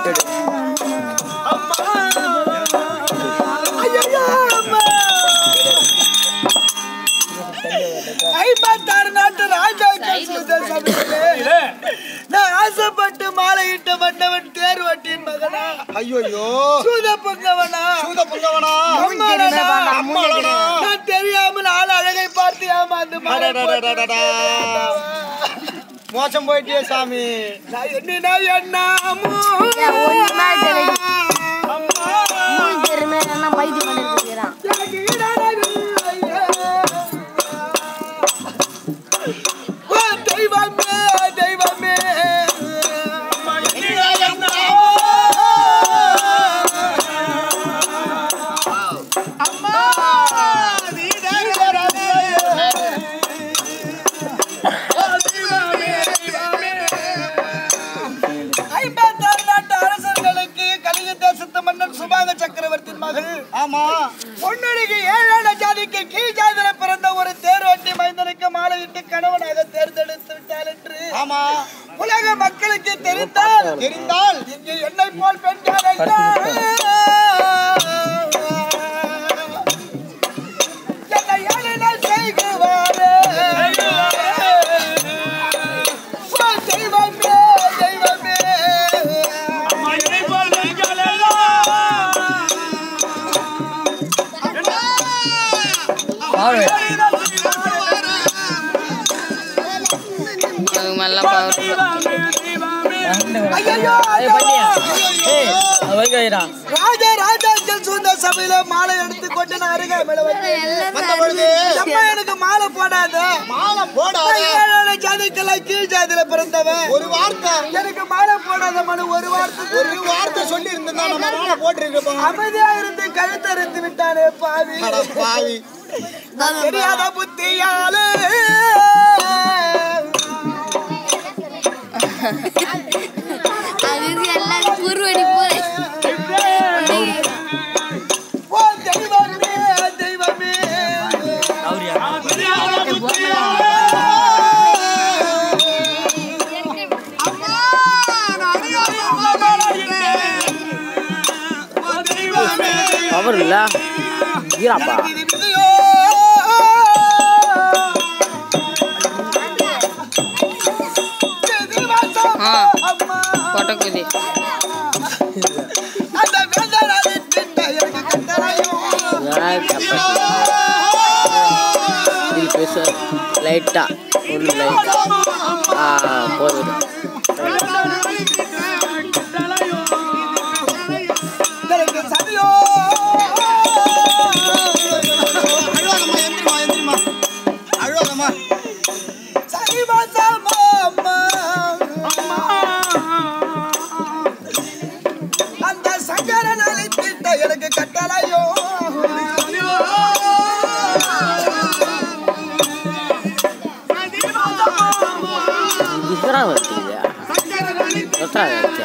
ஐம்பத்தாறு நாட்டு ராஜாக்கள் சுதர்சனத்திலே நான் ஆசைப்பட்டு மாலையிட்ட மன்னவன் தேர் வட்டின் மகனா ஐயோ சூத பொங்கவனா சூத புங்கவனா அம்மாளனா, அம்மாளனா. நான் தெரியாமல் ஆள் அழகை பார்த்து ஏமாந்து மாலை அடடடடடடா. மோசம் போயிட்டே சாமி நான் என்னடா என்னாமோ எனக்கு ஈடானவில்லையே. ஓ தெய்வமே தெய்வமே ஐம்பத்தாறு நாட்டு அரசர்களுக்கு கலிங்க தேசத்து மன்னன் சுபாங்க சக்கரவர்த்தி மகள் ஆமா பொன்னடிக்கு ஏழான ஜாதிக்கு கீழ் ஜாதியில பிறந்த ஒரு தேரோட்டி மைந்தனுக்கு மாலையிட்டு கணவனாக தேர்ந்தெடுத்து விட்டாள் என்று ஆமா உலக மக்களுக்கு தெரிந்தால் தெரிந்தால் இங்கு என்னை போல் பெண்கள் அல்ல. என்னை ஏளனம் செய்குவாரே. ஓ தெய்வமே, தெய்வமே. அது நல்லா பவர் ஐயையோ, ஐயோ. ராஜா ராஜாக்கள் சூழ்ந்த சபையில மாலை எடுத்து கொண்டு நான் அருகாமையில வந்தேன். வந்த பொழுது அம்மா எனக்கு மாலை போடாத மாலை போடாத நான் ஏழான ஜாதிக்கெல்லாம் கீழ் ஜாதியில பிறந்தவன் ஒரு வார்த்தை எனக்கு மாலை போடாத மனு ஒரு வார்த்தை ஒரு வார்த்தை சொல்லி இருந்தா நம்ம மாலை போட்டிருக்கோம் அமைதியா இருந்து கழுத்தறுத்து விட்டானே பாவி அட பாவி தெரியாத புத்தியாலே குருவடி போய் ஓ தெய்வமே தெய்வமே பவர் இல்ல ஈராப்பா இது விதியோ இது வாசம் ஆ. அம்மா கொட்டக்குதி அந்த வேதனாலே திட்ட எனக்கு கட்டளையோ இது பேச லைட்டா ஒன்று லைட் ஆ போதும் எனக்கு சதியோ அழுவாதம்மா எந்திரிமா எந்திரிமா அழுவாதம்மா சதி வாசமா அம்மா அந்த சங்கரனாலே திட்ட எனக்கு கட்டளையோ இதுதான் வச்சுங்க ஒத்தா வச்சா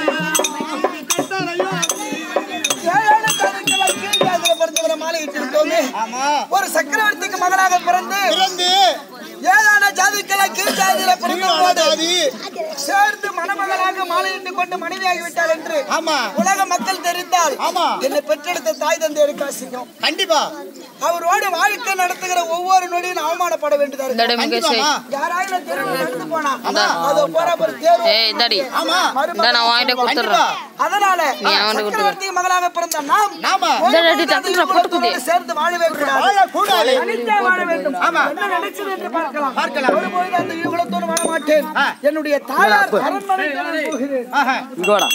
ஏழான ஜாதிக்கெல்லாம் கீழ் ஜாதியில பிறந்தவரை மாலையிட்டு விட்டோமே. ஆமா ஒரு சக்கரவர்த்திக்கு மகனாக பிறந்து பிறந்து ஏழான ஜாதிக்கெல்லாம் கீழ் ஜாதியில பிறந்த போது ஜாதி சேர்ந்து மணமகளாக மாலையிட்டு கொண்டு மனைவியாகி விட்டார் என்று ஆமா உலக மக்கள் தெரிந்தால் ஆமா. என்னை பெற்றெடுத்த தாய் தந்தையருக்கு அசிங்கம் கண்டிப்பா அவரோடு வாழ்க்கை நடத்துகிற ஒவ்வொரு நொடியும் அவமானப்பட வேண்டியதா இருக்கு இந்தாடி முகேஷ் கண்டிப்பாமா யாராவது தெருவில் நடந்து போனா இந்தா. அதோ போற ஒரு தேர்வு ஏய் இந்தாடி ஆமா இந்த நான் வாங்கிட்டு கொடுத்துட்றேன் அதனால நீ அவன்கிட்ட கொடுத்துரு. சக்கரவர்த்தி மகளாக பிறந்த நாம் நாம இந்தாடி, அடி, தட்டுல போட்டுக்குது. சேர்ந்து வாழவே கூடாது வாழக்கூடாது தனித்தே வாழ வேண்டும் ஆமா. என்ன நினைச்சது என்று பார்க்கலாம் பார்க்கலாம். ஒருபொழுது அந்த யுகலத்தோடு வாழ மாட்டேன் ஆ. என்னுடைய தாயார் அரண்மனைக்கு நான் போகிறேன் ஆஹா. இங்க வாடா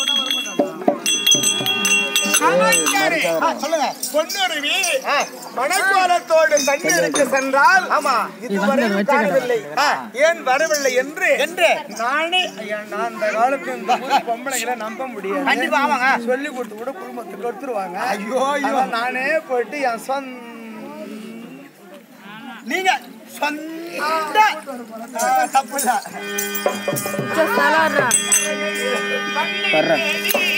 ஆ, சொல்லுங்க பொன்னுருவி ஆ, மணக்கோலத்தோடு தண்ணீருக்கு சென்றால் ஆமா இதுவரை காணவில்லை ஆ. ஏன் வரவில்லை என்று என்று நானே ஐயா, நான் அந்த காலத்து இந்த ஊர் பொம்பளைங்களை நம்ப முடியாது கண்டிப்பா, ஆமாங்க. சொல்லி கொடுத்து கூட குடும்பத்துக்கு எடுத்துருவாங்க ஐயோ, ஐயோ. அதான் நானே போயிட்டு என் சொந்த நீங்க சொந்த ஆ, தப்பு இல்ல வர்றேன்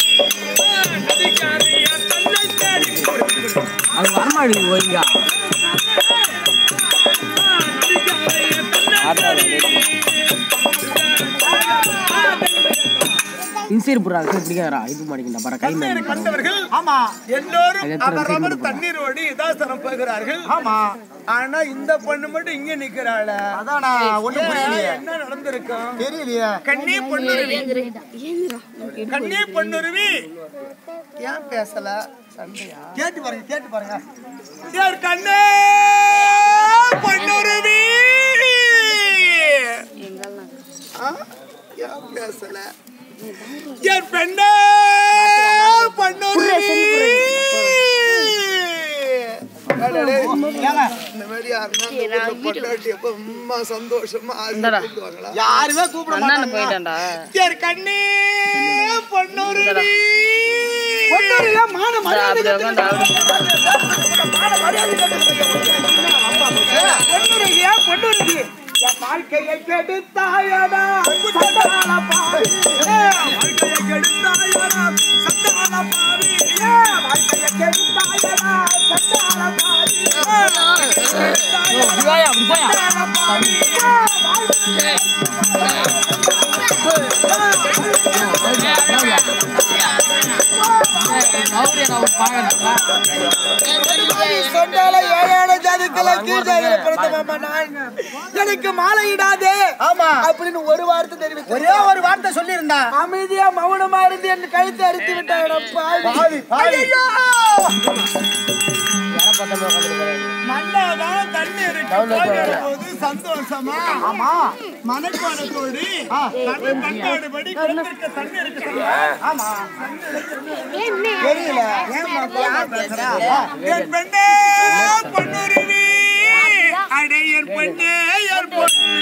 அது வரமாடி ஓய்யா இன்சைடு போடுறா அது பிடிக்காதா இது மாட்டேங்கிட்டா பாரு கை மேல தண்ணீர் கண்டவர்கள் ஆமா எல்லோரும் அது எத்தனை அவரவர் சீக்கிரம் தண்ணீரோடு இதாசனம் போகிறார்கள் ஆமா ஆனா இந்த பொண்ணு மட்டும் இங்க நிக்கிறாள அதானா ஒண்ணும் புரியலையே என்ன நடந்திருக்கும் தெரியலையே கண்ணி பொண்ணுருவி கண்ணி பொண்ணுருவி ஏன் பேசல சண்டையா கேட்டு பாருங்க கேட்டு பாருங்க யார் கண்ணே பொண்ணுருவி ஆ? ஏன் பேசல என் பெண்ணே பொண்ணுருவி அடடே, இந்த மாதிரி யாருன்னா இந்த ஊர்ல பொண்டாட்டி எப்ப அம்மா சந்தோஷமா இந்தடா. ஆசீர்வதிக்குவாங்களா? யாருமே கூப்பிட அண்ணாண்ட மாட்டாங்க போயிட்டான்டா யார் கண்ணே பொண்ணுருவி பொண்ணுரியா மான இந்தா, அப்படி உட்காந்து பொண்ணுரியா பொண்ணுருவி என் வாழ்க்கையை கெடுத்தாயடா சண்டாள பாவி. வாழ்க்கையை கெடுத்தாயடா சண்டாள பாவி. வாழ்க்கையை கெடுத்தாயடா சண்டாள பாவி. சண்டாள பாவி. சொன்னால ஏழான ஜாதிக்கல கீழ் ஜாதியில பிறந்த மாமா நான் எனக்கு மாலையிடாதே ஆமா அப்படின்னு ஒரு வார்த்தை தெரிவித்து ஒரே ஒரு வார்த்தை சொல்லியிருந்தா அமைதியா மௌனமா இருந்து என் கழுத்தை அறுத்து விட்டாங்க பாவி பாவி மன்னதான் தண்ணீர் போகிற போது சந்தோஷமா ஆமா மனக்கோலத்தோடு தமிழ் பண்பாடு படி குளத்திற்கு தண்ணீருக்கு சென்றார். ஆமா தெரியல ஏன் கோவமா பேசுறா என் பெண்ணே பொன்னுருவி அடே என் பெண்ணே என் பொண்ணு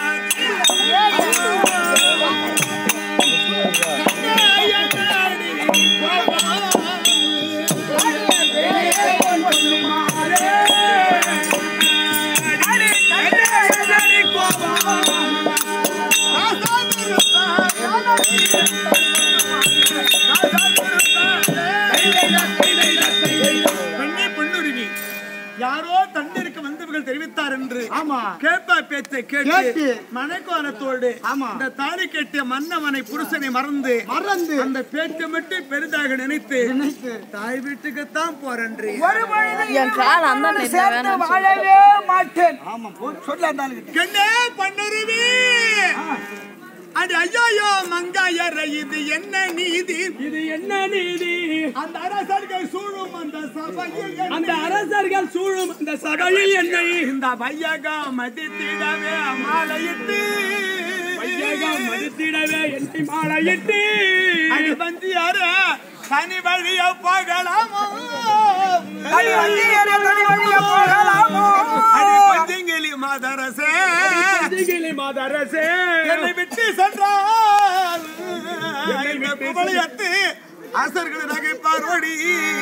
பெண்ணே பொன்னுருவி யாரோ தண்ணீருக்கு வந்தவர்கள் தெரிவித்தார் என்று ஆமா கேட்பா பேச்சை கேட்டு கேட்டு. மனைக்கோலத்தோடு ஆமா. இந்த தாலி கட்டிய மன்னவனை புருஷனை மறந்து மறந்து அந்த பேச்சை மட்டும் பெரிதாக நினைத்து நினைத்து தாய் வீட்டுக்குத்தான் போறன்றி ஒரு பொழுது என் கால் அந்த இவனோடு நெட்ல சேர்ந்து வேணாம்னு வாழவே மாட்டேன் ஆமா போ சொல்ல அந்த ஆளுகிட்ட. கண்ணே பண்ணுருவி அடி ஐயோ மங்காயர இது என்ன நீதி இது என்ன நீதி அந்த அரசர்கள் சூழும் அந்த சபையில் அந்த அரசர்கள் சூழும் அந்த சபையில் என்னை இந்த வையகா மதித்திடவே மாலையிட்டு வையகா மதித்திடவே என்னை மாலையிட்டு அடி வந்தியார தனி வழிய போகலாமோ அடி வண்டியரே தனி வழியே போகலாமோ? அடி பஞ்சங்கிலி மாதரசே பஞ்சங்கிலி மாதரசே என்னை விட்டு சென்றால் இந்த குவளையத்து அரசர்கள் நகைப்பார் ஒடி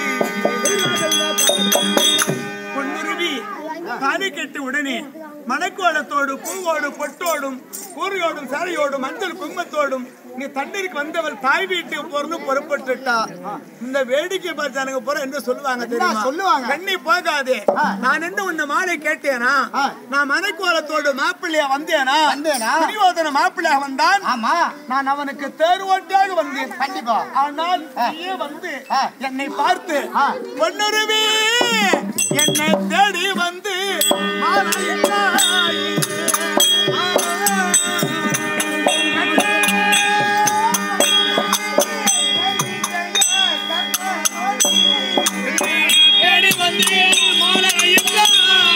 பொன்னுருவி தாலி கட்டு உடனே மணக்கோலத்தோடு பூவோடு பொட்டோடும் கூறியோடும் சாரையோடும் மஞ்சள் குங்குமத்தோடும் நீ தண்ணீருக்கு வந்தவள் தாய் வீட்டுக்கு போறன்னு புறப்பட்டுட்டா இந்த வேடிக்கை பார்த்தானுங்க போற என்ன சொல்லுவாங்க தெரியுமா சொல்லுவாங்க? கண்ணி போகாதே நான் என்ன உன்ன மாலை கேட்டேனா ஆ. நான் மணக்கோலத்தோடு மாப்பிள்ளையா வந்தேனா வந்தேனா? துரியோதன மாப்பிள்ளையா வந்தான் ஆமா நான் அவனுக்கு தேர்வோட்டியாக வந்தேன் கண்டிப்பா ஆனால் நீயே வந்து ஆ. என்னை பார்த்து ஆ. பொன்னுருவி என்னை தேடி வந்து மாலையிட்டாய். தேடி வந்து மாலையிட்டாய்.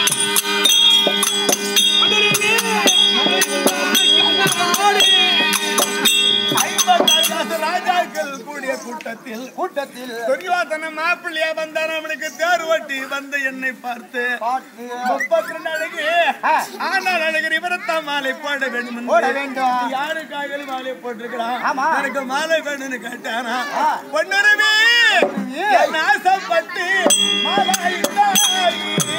ஐம்பத்தாயிரம் ராஜாக்கள் கூடிய கூட்டத்தில் கூட்டத்தில் துரியோதன மாப்பிள்ளையா வந்தான் அவனுக்கு தேர் ஓட்டி வந்து என்னை பார்த்து பார்த்து முப்பத்தி ரெண்டு அழகு ஆ. ஆனால் அழகு இவரத்தான் மாலை போட வேண்டும் என்று. போட வேண்டும். யாருக்காக மாலை போட்டிருக்கிறான் ஆமா. எனக்கு மாலை வேணும்னு கேட்டானா ஆ. பொன்னுருவி என் ஆசைப்பட்டு மாலை இட்டாய்.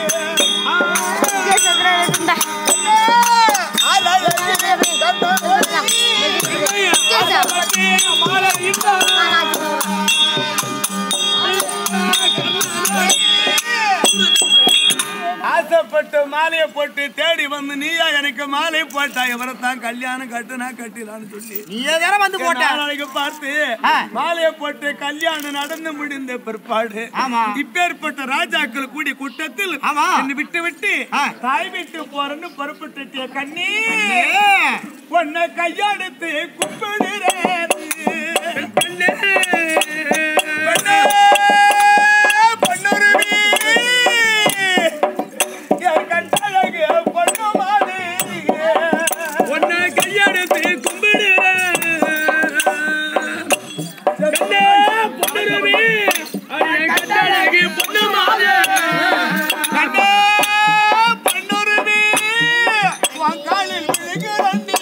மாலை இட்டாய். ஆசைப்பட்ட மாலையை போட்டு தேடி வந்து நீயா எனக்கு மாலை போட்டா இவரைத்தான் கல்யாணம் கட்டுனா கட்டிலான்னு சொல்லி நீ தானே வந்து போட்ட நாளைக்கு பார்த்து ஆ. மாலையை போட்டு கல்யாணம் நடந்து முடிந்த பிற்பாடு ஆமா. இப்பேற்பட்ட ராஜாக்கள் கூடி கூட்டத்தில் ஆமா. என்னை விட்டு விட்டு ஆ. தாய் வீட்டு போறேன்னு புறப்பட்டுட்டிய கண்ணி உன்னை கையெடுத்து கும்பிடுறேன் கண்ணே. கண்ணே, பொன்னுருவி. என் கட்டழகு பொண்ணு மாதிரி. உன்னை கையெடுத்து கும்பிடுறேன் கண்ணே, பொன்னுருவி. என் கட்டழகு பொண்ணு மாதிரி. கண்ணே, பொன்னுருவி. உன் காலில் விழுகிறேன்டி.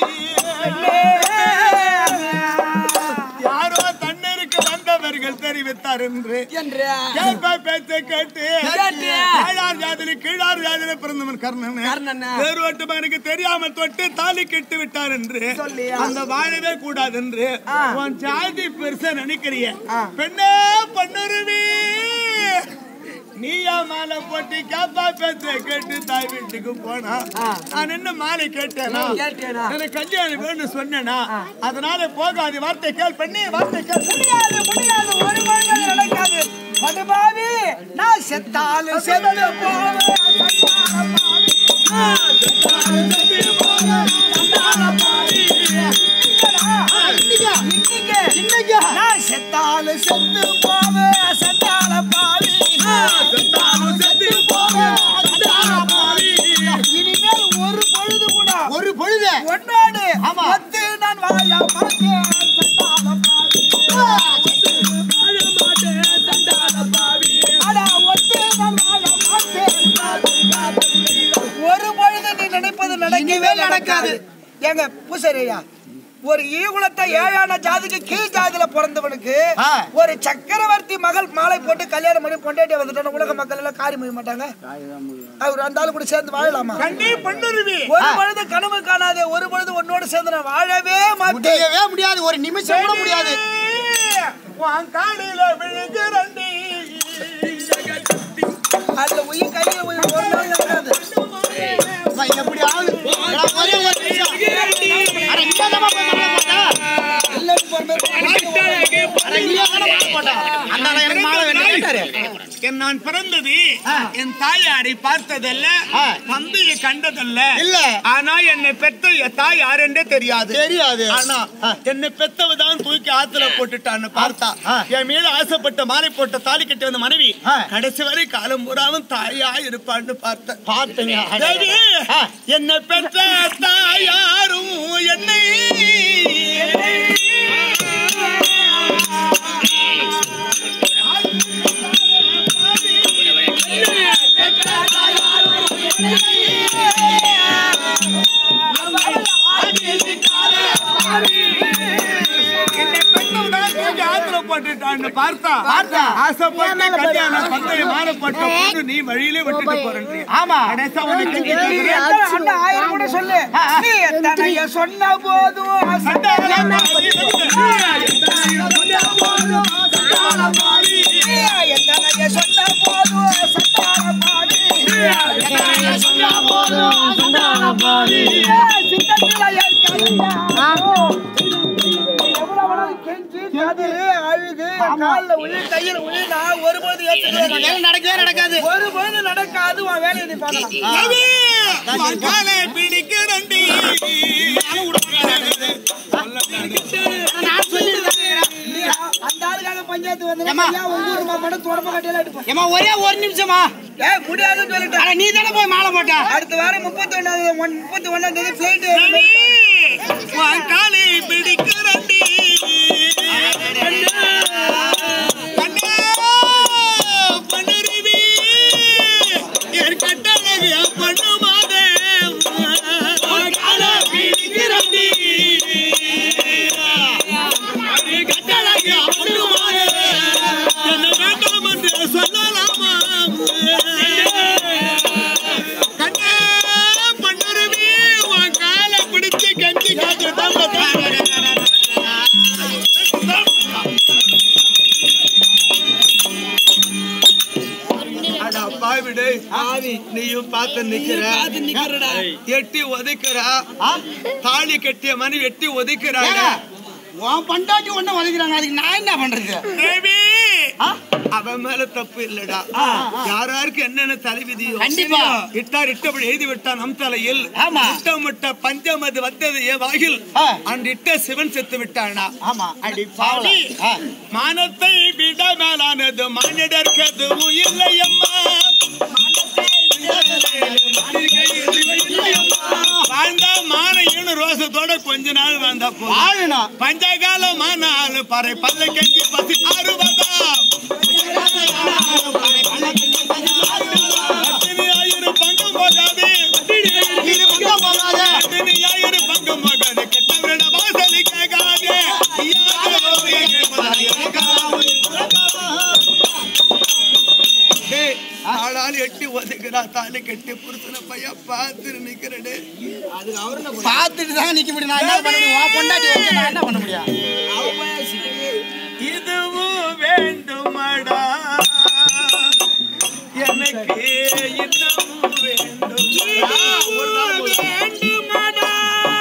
யாரோ தண்ணீருக்கு வந்தவர்கள் தெரிவித்தார் என்று என்று கேட்பா பேச்சை கேட்டு கேட்டு. கீழார் ஜாதியில கீழார் ஜாதியில பிறந்தவன் கர்ணன் கர்ணன். வேறுபட்டு மகனுக்கு தெரியாமல் தொட்டு தாலி கெட்டு விட்டார் என்று சொல்லியா? அந்த வாழவே கூடாது என்று ஆ. உன் ஜாதி பெருசா நினைக்கிறிய பெண்ணே பண்ணுருவி நீயா மாலை போட்டு கேப்பா பேச்ச கேட்டு தாய் வீட்டுக்கு போனா நான் என்ன மாலை கேட்டேனா கேட்டேனா? எனக்கு கல்யாணம் வேணும்னு சொன்னேனா அதனால போகாது வார்த்தை கேள் பண்ணி வார்த்தை கேள் பண்ணி முடியாது முடியாது ஒரு மனிதன் நடக்காது படுபாவி நான் செத்தாலும் செத்து போவேன் சத்தான பாவி. நான் செத்தாலும் செத்து போவேன் சத்தான பாவி. இன்னைக்கா? இன்னைக்கு நான் செத்தாலும் செத்து போவேன் சத்தான பாவி. செத்தாலும் செத்து போவேன் சத்தான பாவி. இனிமேல் ஒரு பொழுது கூட ஒரு பொழுது ஒன்னோடு ஆமா. ஒத்து நான் வாழ மாட்டேன் சண்டால பாவி. வாழ மாட்டேன் சண்டால பாவி. அட, ஒத்து நான் வாழ மாட்டேன். ஒரு பொழுது நீ நினைப்பது நடக்கவே நடக்காது எங்க பூசரியா ஒரு ஈகுலத்தை ஏழான ஜாதிக்கு கீழ் ஜாதியில பிறந்தவனுக்கு ஆ. ஒரு சக்கரவர்த்தி மகள் மாலை போட்டு கல்யாணம் பண்ணி பொண்டாட்டி வந்துட்டோம் உலக மக்கள் எல்லாம் காரி முடிய மாட்டாங்க அவர் அந்த ஆளு கூட சேர்ந்து வாழலாமா கண்ணி பண்ணுருவி ஒரு பொழுது கனவு காணாதே ஒரு பொழுது உன்னோடு சேர்ந்து நான் வாழவே மாட்டேன் முடியவே முடியாது ஒரு நிமிஷம் கூட முடியாது உன் காலில விழுகிறண்டி அதுல உயிர் கையில உயிர் ஒரு நாள் நடக்காது அம்மா, எப்படி ஆகுது எடா, ஒரே ஒரு நிமிஷம். அட, நீதானம்மா போய் மாலை போட்ட? இல்லைன்னு போறது அட, நீதானே மாலை போட்ட? அந்த ஆளு எனக்கு மாலை வேணும் கேட்டாரு. என் நான் பிறந்தது என் தாயாரை பார்த்ததல்ல ஆ. தந்தையை கண்டதல்ல இல்ல. ஆனா என்னை பெத்த என் தாய் யாருன்றே தெரியாது தெரியாது. ஆனா என்னை பெத்தவ தான் தூக்கி ஆத்துல போட்டுட்டான்னு பார்த்தா ஆ. என் மேல ஆசைப்பட்ட மாலை போட்ட தாலி கட்டி வந்த மனைவி ஆ. கடைசி வரை காலம் பூராவும் தாயா இருப்பான்னு பார்த்தேன் பார்த்தேங்க. அட, தேவி, ஆ. என்னை பெற்ற தாயாரும் என்னை என்னை பெற்றவதான் தூக்கி ஆத்துல போட்டுட்டான்னு பார்த்தா பார்த்தா. ஆசைப்பட்ட கல்யாணம் பந்தய மாலை போட்ட பொண்ணு நீ வழியிலே விட்டுட்டு போறேன் ஆமா கடைசியா உனக்கு நீ கேட்கிறேன். எத்தனை அண்ணா ஆயிரம் கூட சொல்லு நீ எத்தனைய சொன்ன போதும் நீ எத்தனைய சொன்ன போதும் சத்தான பாவி சித்தத்துல ஏற்காதுங்க. எவ்வளவு வேணாலும் கெஞ்சி, கதறு, அழுது, என் கால்ல விழு, கையில விழு, நான் ஒருபோதும் ஏத்துக்கவே மாட்டேன். நடக்கவே நடக்காது ஒருபோதும் நடக்காது உன் வேலையை நீ பார்க்கலாம் தேவி, உன் காலை பிடிக்கிறண்டி. நீ அந்த ஆளுக்காக பஞ்சாயத்து வந்து ஏம்மா. உங்க ஊர் மாமடம் தொடப்ப கட்டியெல்லாம் எடுப்பேன் ஏமா ஒரே ஒரு நிமிஷமா ஏய் முடியாதுன்னு சொல்லிட்டேன் அட நீ தானே போய் மாலை போட்ட அடுத்த வாரம் முப்பத்தி ஒன்னாம் முப்பத்தி ஒன்னாம் தேதி பிளைட் தேவி, உன் காலை பிடிக்கிறண்டி. கண்ணா, பண்ணுருவி, என் கட்டழகு பண்ணுமாதே. உன் காலை பிடிக்கிறண்டி. என் கட்டழகு பண்ணுமாதே. என்னை வேண்டாம் என்று சொல்லலாமா கண்ணே, பண்ணுருவி, உன் காலை பிடிச்சு ஆவி நீயும் பார்த்து நிக்கிற எட்டி ஒதுக்குறா தாலி கட்டிய மனைவி எட்டி ஒதுக்குறாங்க ஏங்க, உன் பண்டாட்டி ஒண்ணு உதைக்கிறாங்க அதுக்கு நான் என்ன பண்றது தேவி ஆ? அவன் மேல தப்பு இல்லடா யார் யாருக்கு என்னென்ன தலைவிதியோ கண்டிப்பா. இட்டார் இட்டபடி எழுதி விட்டான் நம் தலையில் ஆமா. இட்டமிட்ட பஞ்சம் அது வந்தது ஏ வாயில் ஆ. அன்று இட்ட சிவன் செத்து விட்டானா ஆமா அடி பாவி ஆ. மானத்தை விட மேலானது மானிடர்க்கு எதுவும் இல்லை அம்மா வாழ்ந்தா மான ஈனு ரோசத்தோட கொஞ்ச நாள் வாழ்ந்தா போதும் வாழணும் பஞ்சகாலம் ஆனாலு பறை பல்ல கஞ்சி பசி அறுபதாம் அத்தனை ஆயிரம் பங்கம் போகாது இது பக்கம் போகாத அத்தனை ஆயிரம் பங்கம் போகாது கெட்டவரிட வாசலி கேட்காது ஆளால் எட்டி ஒதுக்குறா தாலி கட்டி புருஷன பையன் பார்த்து நிக்கிறடே பார்த்துட்டு தான் நிக்க முடியும் நான் என்ன பண்ண முடியும் உன் பொண்டாட்டி வச்சு நான் என்ன பண்ண முடியும் இதுவும் வேண்டுமடா எனக்கு இன்னமும் வேண்டுமடா வேண்டுமடா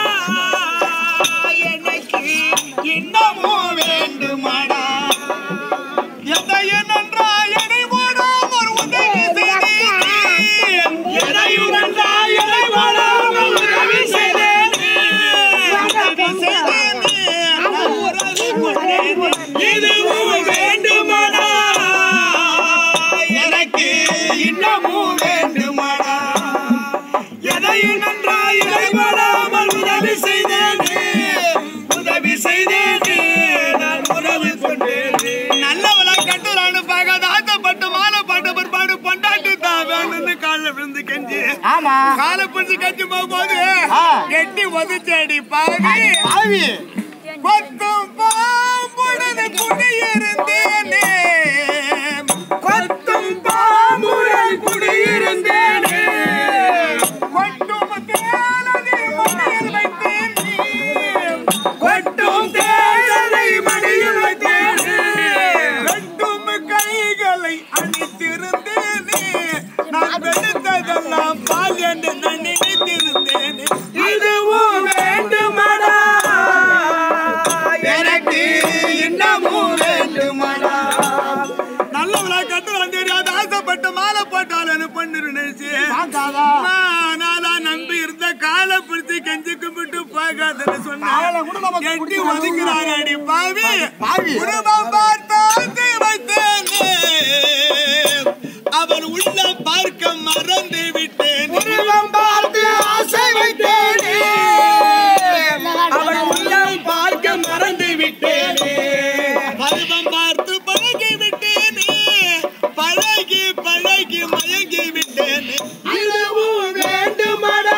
எனக்கு இன்னமும் வேண்டுமடா எதைய நன்றாயனை போடாமல் உதவி செய்தேன் எதையும் நன்றாயனை போடாமல் உதவி செய்தேன் உதவி செய்தேன் நான் உறவு கொண்டேன் இதுவும் வேண்டுமடா எனக்கு இன்னமும் வேண்டுமடா எதையும் நன்றாய் இடைபடாமல் உதவி செய்தேனே உதவி செய்தேனே நான் உறவு கொண்டேனே நல்லவளா கட்டுறான்னு பார்க்காத ஆசைப்பட்டு மாலை பாட்டு பிற்பாடு பொண்டாட்டி தான் வேணும்னு காலில் விழுந்து கெஞ்சி ஆமா காலை பிடிச்சு கட்டி போகும்போது ஆ. எட்டி ஒதுச்சேடி பாவி ஆவி கொத்தும் பாம்புடனே குடியிருந்தேனே கொத்தும் பாம்புடன் குடியிருந்தேனே கொட்டும் தேனதை மடியில் வைத்தேனே கொட்டும் தேனதை மடியில் வைத்தேனே கொட்டும் கைகளை அணித்திருந்தேனே நான் வெளுத்ததெல்லாம் பால் என்று நான் நினைத்திருந்தேனே இதுவும் வேண்டுமடா எனக்கு இன்னமும் வேண்டுமடா நல்லவளா கட்டுறான் தெரியாத ஆசைப்பட்டு மாலை போட்டாலும் பொண்ணு நினைச்சு நானா நம்பி இருந்த காலை பிடிச்சி கெஞ்சி கும்பிட்டு பார்க்காதன்னு காலை கூட சொன்னேன் நமக்கு எட்டி பிடிக்காது. ஒதுக்கிறான் அடி பாவி பாவி. குடும்பம் பார்த்தாந்து வைத்தேனே அவன் உள்ள பார்க்க மறந்து விட்டேன் உருவம் பார்த்து ஆசை வைத்தேனே அவன் உள்ளம் பார்க்க மறந்து விட்டேனே பருவம் பார்த்து பழகி விட்டேனே பழகி பழகி மயங்கி விட்டேனே இதுவும் வேண்டுமடா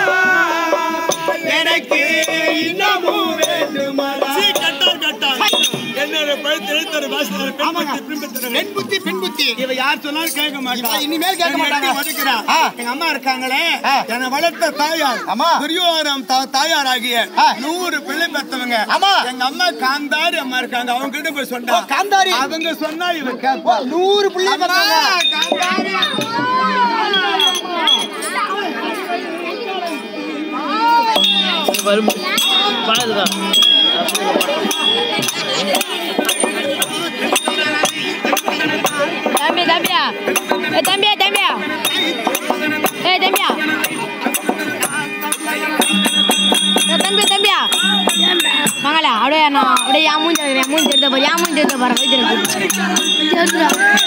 எனக்கு இன்னமும் வேண்டுமடா கட்டார் கட்டார் என்னோட பழுத்து எழுத்தர் வாசனர் பெண் ஆமாங்க. புத்தி பின்பற்றுறவன். பெண் புத்தி பெண் புத்தி இவ யார் சொன்னாலும் கேட்க மாட்டா இவ இனிமேல் கேட்க என்னை மாட்டாங்க. எட்டி ஒதுக்குறா. ஆ. எங்க அம்மா இருக்காங்களே ஆ. என்னை வளர்த்த தாயார் ஆமா. துரியோதனம் தா- தாயார் ஆகிய ஆ. நூறு பிள்ளை பெத்தவங்க ஆமா. எங்க அம்மா காந்தாரி அம்மா இருக்காங்க அவங்க கிட்ட போய் சொன்னா ஓ, காந்தாரி. அவங்க சொன்னா இவ கேட்பா நூறு பிள்ளை அம்மா, பார்த்தாங்க காந்தாரி. வரும் பழகுதா தம்பி தம்பியா ஏ தம்பியா தம்பியா ஏ தம்பியா ஏ தம்பி தம்பியா மங்களா அப்படியே நான் அப்படியே என் மூஞ்சி என் மூஞ்சி எடுத்த பாரு என் மூஞ்சி எடுத்த பாரு வைத்திருக்க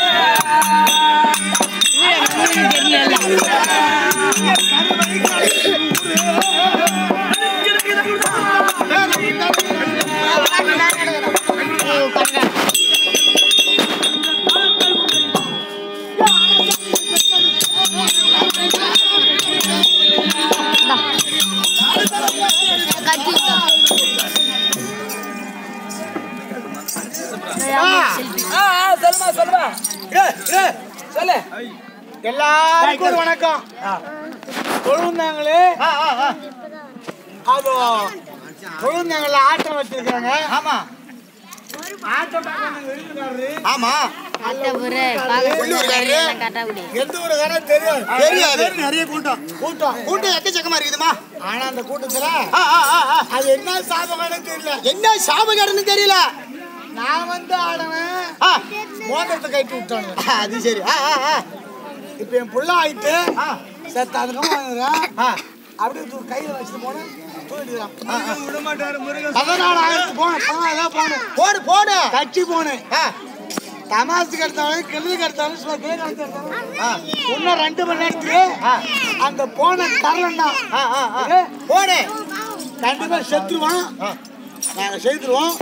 சொல்லுமா சொல்லுமா சொல்லு எல்லாருக்கும் ஒரு வணக்கம் கொழுந்தாங்களே ஆ, ஆ, ஆ. அதோ கொழுந்தாங்கள ஆட்டம் வச்சிருக்காங்க ஆமா ஆமா அத்தை புரு பாக்க கட்டா விடு எந்த ஒரு காரணம் தெரியாது தெரியாது நிறைய கூட்டம் கூட்டம் கூட்டம் எக்கச்சக்கமா இருக்குதுமா ஆனா அந்த கூட்டத்துல ஆ, ஆ, ஆ, ஆ. அது என்ன சாபகானு தெரியல என்ன சாபகாரன்னு தெரியல நான் வந்து ஆடவன் ஆ, மோதிரத்தை கட்டி விட்டானு அது சரி ஆ, ஆ, ஆ. இப்ப என் புள்ள ஆயிட்டு செத்த அதுக்கமா வாங்குறேன் ஆ. அப்படியே தூ கையில வச்சுட்டு போனேன் தூக்கிட்டுறான் விட மாட்டாரு முருகன் பதினாலாயிரத்து போனேன் பதினாயிரம் போனேன் போடு போடு கட்சி போனேன் ஆ, தமாசுக்கு எடுத்தாலும் கிழதுக்கு எடுத்தாலும் சும்மா கேட்க எடுத்தாலும் ஆ, இன்னும் ரெண்டு மணி நேரத்துக்கு அந்த போன தரலன்னா ஆ, ஆ, ஆ. போடு கண்டிப்பா செத்துருவான் நாங்க செய்துருவோம்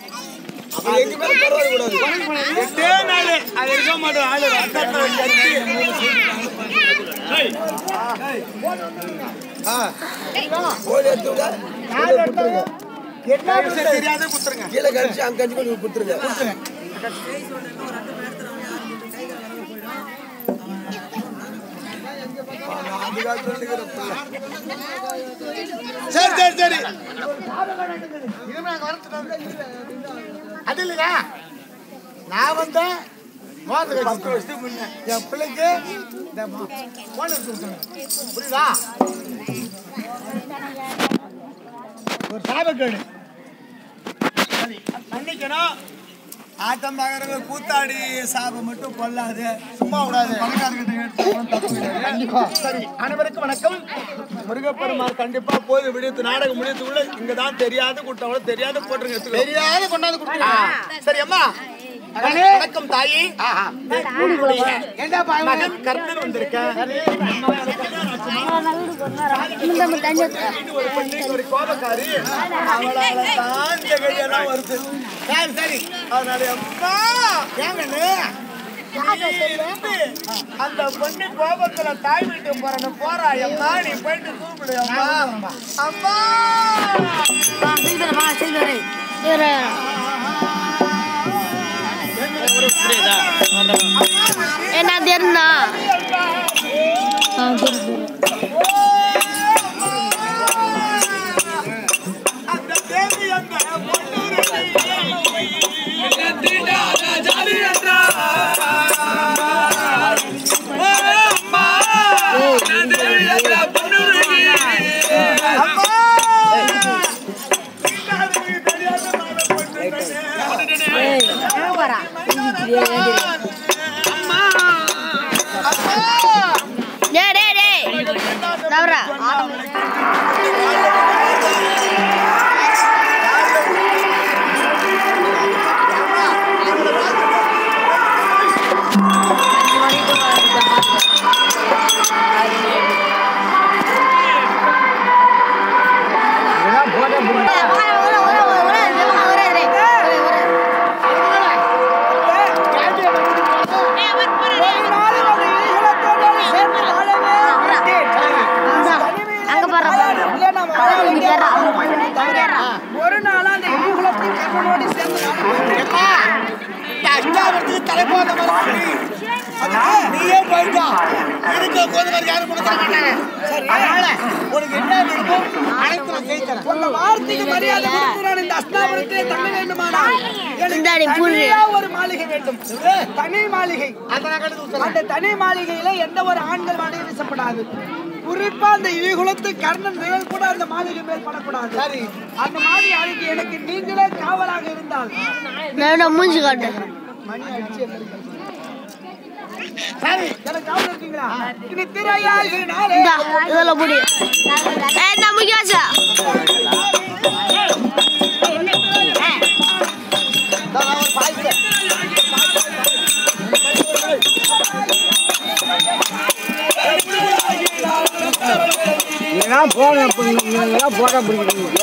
எட்டே நாள் அது இருக்க மாட்டோம் ஆளு ரத்தத்தை கட்டி என்ன தெரியாத குத்துருங்க கீழே கழிச்சு அங்க கஞ்சி கொண்டு கொடுத்துருங்க சரி சரி சரி அது இல்லையா நான் வந்தேன் மோதிர பத்து வருஷத்துக்கு முன்ன என் பிள்ளைக்கு இந்த போன கொடுத்தேன் புரியுதா ஒரு சாபக்கேடு மன்னிக்கணும் ஆட்டம் பார்க்கறவங்க கூத்தாடி சாபம் மட்டும் கொள்ளாது சும்மா விடாது பணக்காரர்கிட்ட கேட்டு தப்பு கிடையாது. சரி அனைவருக்கும் வணக்கம் முருகப்பெருமாள் கண்டிப்பா போய் விடுத்து நாடகம் முடியத்துக்குள்ள இங்க தான் தெரியாத கூட்டம் தெரியாத போட்டுருங்க எடுத்துக்கோ. தெரியாத கொண்டாந்து கொடுத்துருங்க சரி அம்மா வணக்கம் தாயி ஏண்டா மகன் கர்ணன் வந்திருக்கேன் ஒரு பெண்ணு ஒரு கோபக்காரி அவளால தான் இந்த கடியெல்லாம் வருது சரி சரி அதனால அம்மா ஏங்கண்ணு நீ இருந்து அந்த பொண்ணு கோபத்துல தாய் வீட்டு போறன்னு போறா அம்மா நீ போயிட்டு கூப்பிடு அம்மா அம்மா என்ன தெரியுதா அந்த தேவி அந்த பொண்ணு டேய் டேய் டேய் நவரா அங்க பாரு ஒரு நாளா அந்த இவகுலத்தை கர்ணனோடு சேர்ந்து அஷ்டாவரத்துக்கு தலை போத மாதிரி நீயே போயிட்டா இருக்க கோதுமை யாரும் கொடுக்க மாட்டாங்க அதனால உனக்கு என்ன வேணுமோ அனைத்து நான் செய்து தரேன் உங்க வார்த்தைக்கு மரியாதை கொடுத்து நான் இந்த அஷ்டாவரத்தை தங்க வேண்டுமானால் எனக்கு இந்தாடி, புல்லு. தனியா ஒரு மாளிகை வேண்டும் தனி மாளிகை அந்த தனி மாளிகையில எந்த ஒரு ஆண்கள் மாளிகை வீசப்படாது குறிப்பா அந்த இகுலத்து கர்ணன் நிழல் கூட அந்த மாளிகை மேல் படக்கூடாது சரி அந்த மாளிகை அழகி எனக்கு நீங்களே காவலாக இருந்தால் நான் மூஞ்சி காட்டு மணி அடிச்சு எங்களுக்கு சரி எனக்கு காவல் இருக்கீங்களா இது திரையாகினாலே இந்தா இதெல்லாம் முடி ஏய் இந்த முக்கியாச்சா இதெல்லாம் போன இதெல்லாம் போட பிடிக்கிறீங்க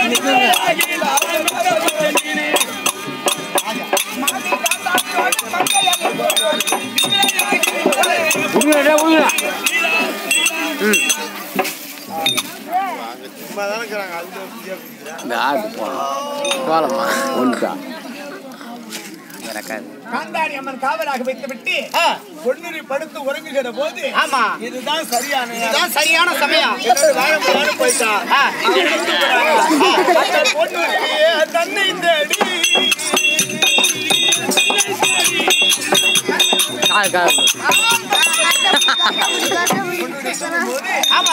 உண்மையா உண்மையா இந்த ஆடு போகலாம் போகலாமா ஒன்றுக்கா இறக்காது காந்தாரி அம்மன் காவலாக வைத்து விட்டு பொன்னிரி படுத்து உறங்குகிற போது ஆமா இதுதான் சரியான இதுதான் சரியான சமயம் என்னோட வாழ முடியாது போயிட்டா ஆ. அந்த பொண்ணு தன்னை தேடி கால் கால் ஆமா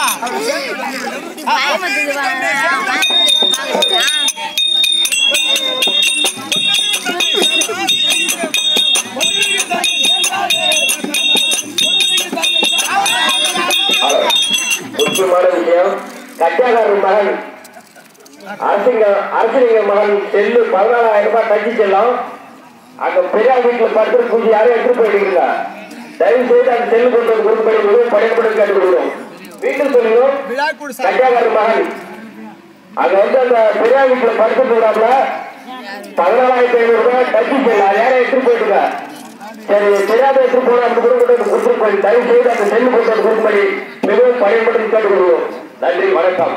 முக்கியமான விஷயம் கட்டியாகாரர் மகன் அரசிங்க அரசிங்க மகன் செல்லு பதினாலாயிரம் ரூபாய் தச்சு செல்லும் அங்க பெரியார் வீட்டுல படுத்து பூஜை யாரும் எடுத்து போயிட்டீங்க தயவு செய்து அந்த செல்லு கொண்டு வந்து கொடுப்படி உதவி படையப்படி கேட்டுக்கொள்கிறோம் வீட்டில் சொல்லுங்க கட்டியாகாரர் மகன் அங்க வந்து அந்த பெரியார் வீட்டுல படுத்து போடாமல பதினாலாயிரத்தி ஐநூறு ரூபாய் தச்சு செல்லும் அது யாரும் எடுத்து போயிட்டுங்க சரி தெரியாத எடுத்து போன அந்த குடும்பத்தை கொடுத்துருப்படி தயவு செய்து அந்த செல்லு கொண்டு வந்து கொடுப்படி மிகவும் பயன்படுத்தி கேட்டுக்கொள்கிறோம் நன்றி வணக்கம்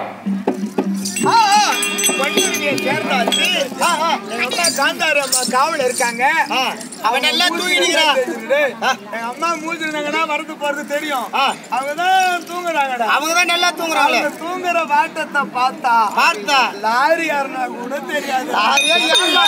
பண்டிகையை சேர்ந்தாச்சு எங்க அம்மா காந்தாரி அம்மா காவல் இருக்காங்க அவன் எல்லாம் தூங்கிடுகிறான் எங்க அம்மா மூஞ்சிருந்தாங்கன்னா வரது போறது தெரியும் அவங்கதான் தூங்குறாங்கடா அவங்க தான் நல்லா தூங்குறாங்களே அவங்க தூங்குற வாட்டத்தை பார்த்தா பார்த்தா லாரி யாருன்னா கூட தெரியாது யாரையோ ஏம்மா?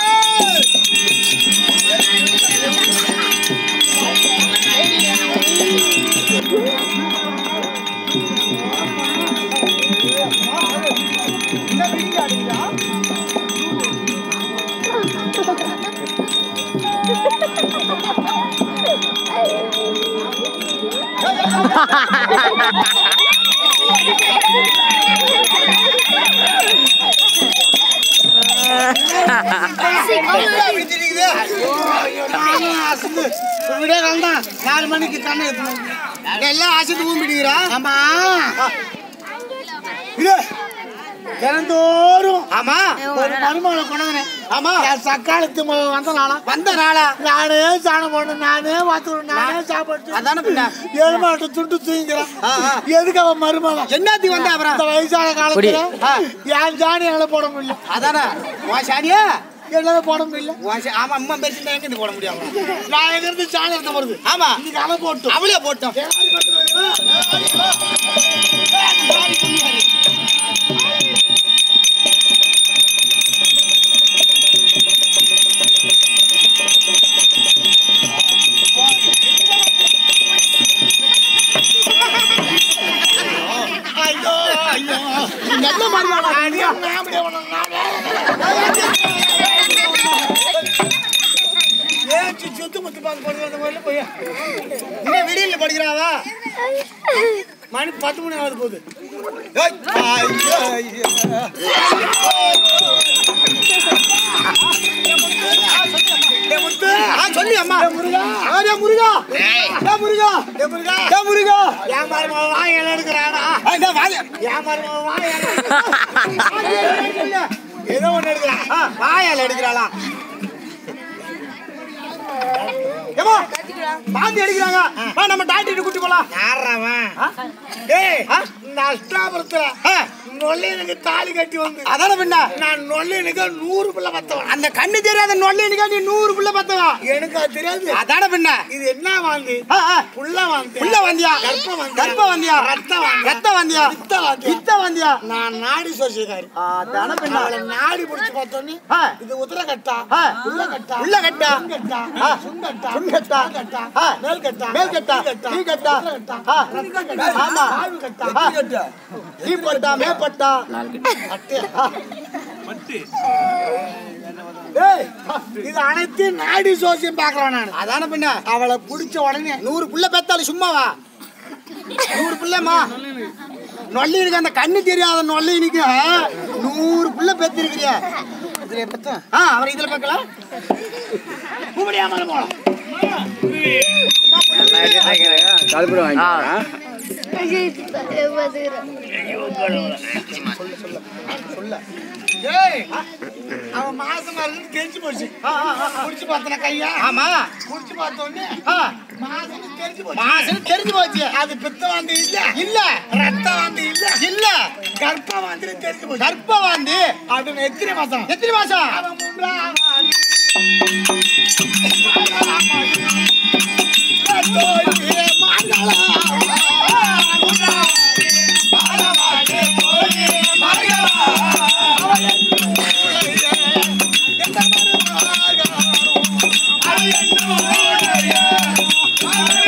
அப்படி தெரியுது. ஐயோ, நானும் அசந்து. விடிய காலம் நாலு மணிக்கு கண்ணை ஏத்தணும். எல்லாம் அசந்து ஊம்பிடுகிறா ஆமா இது தினந்தோறும் ஆமா ஒரு மருமகளை கொண்டவனே ஆமா என் சக்காலத்து ம- வந்த நாளா வந்த நாளா நானே சாணம் போடணும் நானே வாத்துக்கணும் நானே சாப்பாடு அதான பின்ன ஏழு மாட்டு துண்டு தூங்கிறான் எதுக்கு அவன் மருமலை என்னத்தி வந்த அப்புறம் இந்த வயசான காலத்துல என் சாணி என்னால போட முடியல அதானே உன் சாணியா என்னால போட முடியல ஆமா அம்மா பெருசு எங்க இருந்து போட முடியும் நான் எங்க இருந்து சாணி எடுத்த வருது ஆமா இன்னைக்கு அவன் போட்டோம் அவளே போட்டோம் ஐயோ ஐயோ நல்ல மருமகளா ஏச்சு சுத்து முத்து பார்த்து படிக்கிற அந்த மாதிரில போய் இன்னும் விடியல படிக்கிறாவா மணி பத்து மணி ஆகுது போகுது ஏய், ஐயோ, ஐயோ. டேய் முத்து. ஆ, சொல்லு அம்மா. ஆ, டேய் முருகா. டேய் முருகா. டேய் முருகா. டேய் முருகா. என் மருமகன் வாய் இலை எடுக்கறானா? ஆ, டேய் வாய். என் மருமகன் வாய் இலை எடுக்கறானா? ஏதோ ஒண்ணு எடுக்கிறான் ஆ, வாய் இலை எடுக்கிறாளா ஏம்மா, பாத்தி அடிக்கிறாங்க வா நம்ம டாக்டர் கூட்டி போலாம் டேய் இந்த அஷ்டாபுரத்துல நொல்லையனுக்கு தாலி கட்டி வந்து அதான பின்ன நான் நொல்லையனுக்கு நூறு பிள்ளை பத்தவன் அந்த கண்ணு தெரியாத நொல்லையனுக்கு நீ நூறு பிள்ளை பத்தவன் எனக்கு அது தெரியாது அதான பின்ன இது என்ன வாந்தி புள்ள வாந்தி புள்ள வாந்தியா கர்ப்ப வாந்தி கர்ப்ப வாந்தியா ரத்த வாந்தி ரத்த வாந்தியா பித்த வாந்தியா பித்த வாந்தியா நான் நாடி சோசியக்காரி அதான பின்ன அவளை நாடி புடிச்சு பார்த்தோன்னே இது உதர கட்டா உள்ள கட்டா உள்ள கட்டா கட்டா சுங்கட்டா சுங்கட்டா கட்டா மேல் கட்டா மேல் கட்டா கீ கட்டா ஆமா கட்டா கீ பட்டா மே பட்டா அட்டை. ஏய், இது அனைத்தையும் நாடி சோசியம் பாக்குறேன் நான் அதான பின்ன அவளை புடிச்ச உடனே நூறு புள்ள பெத்தாலும் சும்மாவா நூறு புள்ளமா நொல்லி இருக்கு அந்த கண்ணு தெரியாத நொல்லி இருக்கு நூறு புள்ள பெத்திருக்கிறியா இதுல பெத்த ஆ அவர் இதுல பார்க்கலாம் கூப்பிடியாம போலாம் கல்புரம் வாங்கிக்கலாம் ஏய் அவன் மாசமா இருந்து தெரிஞ்சு போச்சு குடிச்சு பார்த்தன கையா ஆமா குடிச்சு பார்த்த உடனே மாசம் தெரிஞ்சு போச்சு மாசம் தெரிஞ்சு போச்சு அது பித்த வாந்தி இல்ல இல்ல ரத்த வாந்தி இல்ல இல்ல கர்ப்ப வாந்தி தெரிஞ்சு போச்சு கர்ப்ப வாந்தி அது எத்தனை மாசம் எத்தனை மாசம் அவன் மூன்றாம் வாந்தி. தோழியே மங்களா. அவன்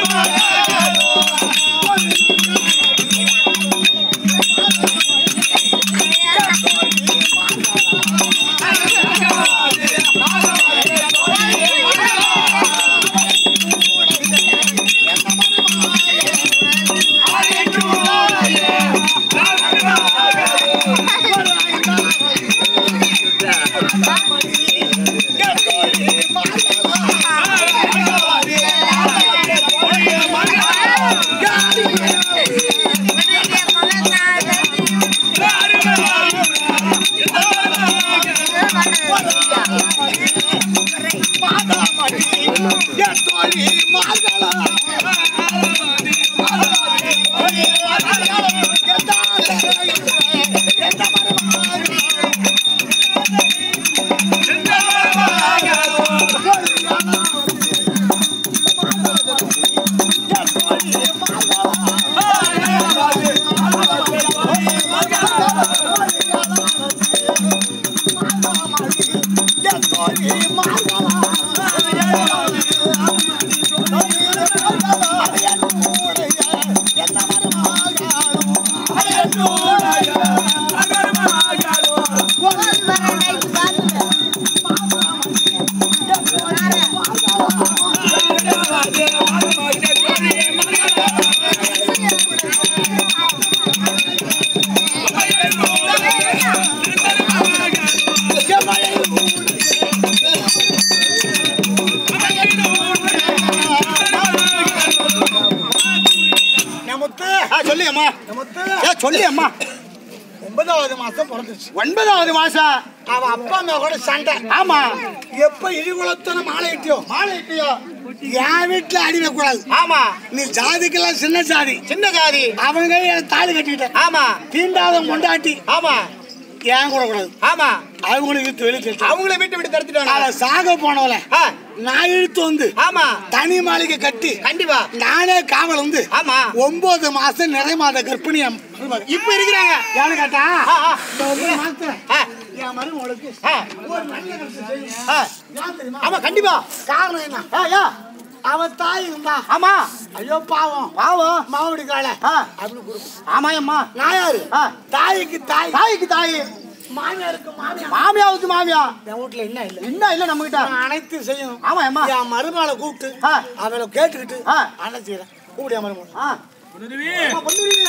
நமத்து சொல்லி அம்மா நமத்து ஏ சொல்லி அம்மா ஒன்பதாவது மாசம் பிறந்துச்சு ஒன்பதாவது மாசம் அவன் அப்பா அம்மா கூட சண்டை ஆமா எப்ப இடிகுலத்தன மாலை இட்டியோ மாலை இட்டியோ என் வீட்டுல அடிக்க கூடாது ஆமா நீ ஜாதிக்கெல்லாம் சின்ன ஜாதி சின்ன ஜாதி அவங்க எனக்கு தாலி கட்டிக்கிட்டேன் ஆமா தீண்டாத கொண்டாட்டி ஆமா ஏன் கூட கூடாது ஆமா அவங்களுக்கு இழுத்து வெளியே தெரிச்சு அவங்கள வீட்டு விட்டு தடுத்துட்டாங்க அவன் சாக போனவள ஆ, நான் இழுத்து வந்து ஆமா தனி மாளிகை கட்டி கண்டிப்பா நானே காவல் வந்து ஆமா ஒன்பது மாசம் நிறை மாத கர்ப்பிணி என் மருமக. இப்ப இருக்கிறாங்க ஏன்னு கேட்டா ஆ, ஆ, இந்த ஒன்பது மாசத்துல ஆ, என் மருமகளுக்கு ஆ, ஒரு நல்ல கருத்து செய்யும். ஆ. ஏன் தெரியுமா? ஆமா கண்டிப்பா காரணம் என்ன ஆ, யா. அவன் தாய் இருந்தா ஆமா ஐயோ பாவம் பாவம் மாவடி கால ஆ, அப்படின்னு கொடுக்கும் ஆமா அம்மா நான் யாரு ஆ, தாய்க்கு தாய் தாய்க்கு தாய் மாமியாருக்கு மாமியார் மாமியாவுக்கு மாமியா என் வீட்டுல என்ன இல்ல என்ன இல்ல நம்ம கிட்ட நான் அனைத்து செய்யணும் ஆமா அம்மா என் மருமகளை கூப்பிட்டு ஆ. அவளை கேட்டுக்கிட்டு ஆ. அண்ணன் செய்யறேன் கூப்பிடு என் மருமகள் ஆ. அம்மா, பொண்ணுருவி.